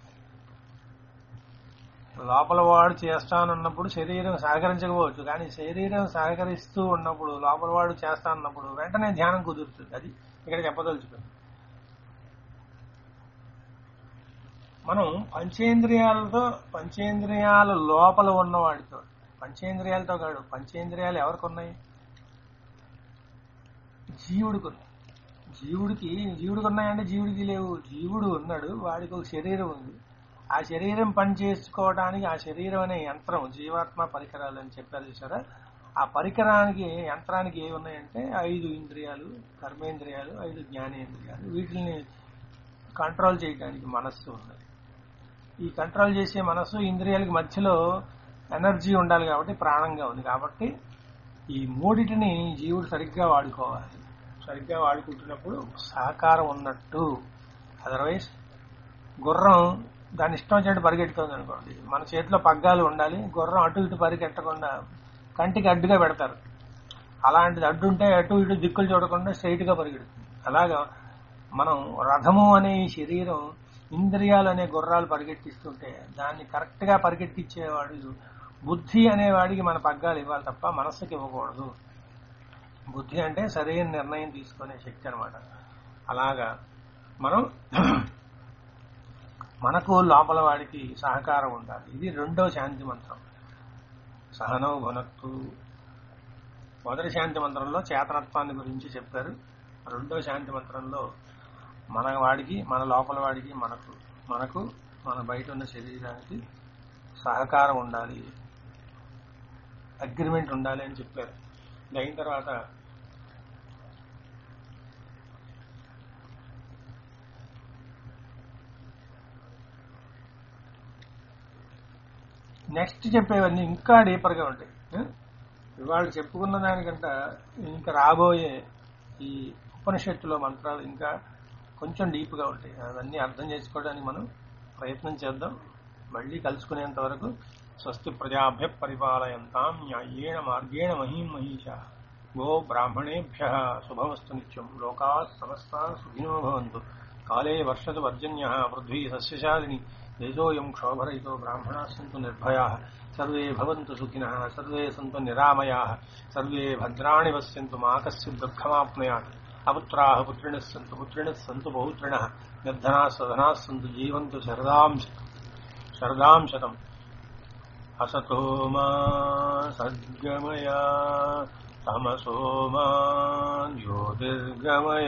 లోపల వాడు చేస్తానన్నప్పుడు శరీరం సహకరించకపోవచ్చు కానీ శరీరం సహకరిస్తూ ఉన్నప్పుడు లోపల వాడు చేస్తా అన్నప్పుడు వెంటనే ధ్యానం కుదురుతుంది అది ఇక్కడ చెప్పదలుచుకుంది మనం పంచేంద్రియాలతో పంచేంద్రియాల లోపల ఉన్నవాడితో పంచేంద్రియాలతో కాదు పంచేంద్రియాలు ఎవరికి ఉన్నాయి జీవుడికి ఉన్నాయి జీవుడికి జీవుడికి ఉన్నాయంటే జీవుడికి లేవు జీవుడు ఉన్నాడు వాడికి ఒక శరీరం ఉంది ఆ శరీరం పని చేసుకోవడానికి ఆ శరీరం అనే యంత్రం జీవాత్మ పరికరాలు అని చెప్పారు చూసారా ఆ పరికరానికి యంత్రానికి ఏవి ఉన్నాయంటే ఐదు ఇంద్రియాలు కర్మేంద్రియాలు ఐదు జ్ఞానేంద్రియాలు వీటిని కంట్రోల్ చేయడానికి మనస్సు ఉన్నది ఈ కంట్రోల్ చేసే మనస్సు ఇంద్రియాలకు మధ్యలో ఎనర్జీ ఉండాలి కాబట్టి ప్రాణంగా ఉంది కాబట్టి ఈ మూడిటిని జీవుడు సరిగ్గా వాడుకోవాలి సరిగ్గా వాడుకుంటున్నప్పుడు సహకారం ఉన్నట్టు అదర్వైజ్ గుర్రం దాని ఇష్టం వచ్చినట్టు పరిగెడుతుంది అనుకోండి మన చేతిలో పగ్గాలు ఉండాలి గుర్రం అటు ఇటు పరిగెట్టకుండా కంటికి అడ్డుగా పెడతారు అలాంటిది అడ్డు ఉంటే అటు ఇటు దిక్కులు చూడకుండా స్ట్రైట్ గా పరిగెడుతుంది అలాగా మనం రథము అనే ఈ శరీరం ఇంద్రియాలు అనే గుర్రాలు పరిగెట్టిస్తుంటే దాన్ని కరెక్ట్ గా పరిగెట్టించేవాడు బుద్ధి అనేవాడికి మన పగ్గాలు ఇవ్వాలి తప్ప మనస్సుకి ఇవ్వకూడదు బుద్ధి అంటే సరైన నిర్ణయం తీసుకునే శక్తి అనమాట అలాగా మనం మనకు లోపల వాడికి సహకారం ఉండాలి ఇది రెండో శాంతి మంత్రం సహనో భునక్తు మొదటి శాంతి మంత్రంలో చేతనత్వాన్ని గురించి చెప్పారు రెండో శాంతి మంత్రంలో మన వాడికి మన లోపల వాడికి మనకు మనకు మన బయట ఉన్న శరీరానికి సహకారం ఉండాలి అగ్రిమెంట్ ఉండాలి అని చెప్పారు ఇది అయిన తర్వాత నెక్స్ట్ చెప్పేవన్నీ ఇంకా డీపర్గా ఉంటాయి ఆ? ఇవాళ చెప్పుకున్న దానికంట ఇంకా రాబోయే ఈ ఉపనిషత్తులో మంత్రాలు ఇంకా కొంచెం డీప్గా ఉంటాయి అవన్నీ అర్థం చేసుకోవడానికి మనం ప్రయత్నం చేద్దాం మళ్ళీ కలుసుకునేంత వరకు స్వస్తి ప్రజాభ్య పరిపాలయంతాం న్యాయేణ మార్గేణ మహీం మహిషా గో బ్రాహ్మణేభ్య శుభమస్తు నిత్యం లోకా సమస్తా సుఖినో భవంతు కాలే వర్షతు వర్జన్య పృథ్వీ సస్యశాలిని దేశోయం క్షోభరహితో బ్రాహ్మణా సంతు నిర్భయా సర్వే భవంతు సుఖినః సర్వే సంతు నిరామయాः సర్వే భద్రాణి పశ్యంతు మా కశ్చిత్ దుఃఖమాప్నుయాత్ అపుత్రాः పుత్రిణः సంతు పుత్రిణः సంతు పౌత్రిణः నిర్ధనాः సధనాः సంతు జీవంతు శరదాం శరదాం శతం असतो मा सद्गमय तमसो मा ज्योतिर्गमय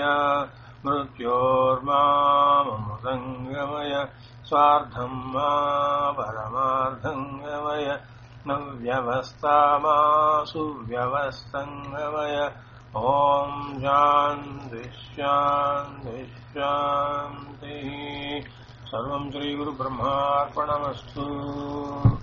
मृत्योर्मामृतङ्गमय स्वार्धम् मा परमार्धङ्गमय न व्यवस्था मा सुव्यवस्थङ्गमय ॐ शान्ति शान्ति शान्तिः सर्वम् श्रीगुरुब्रह्मार्पणमस्तु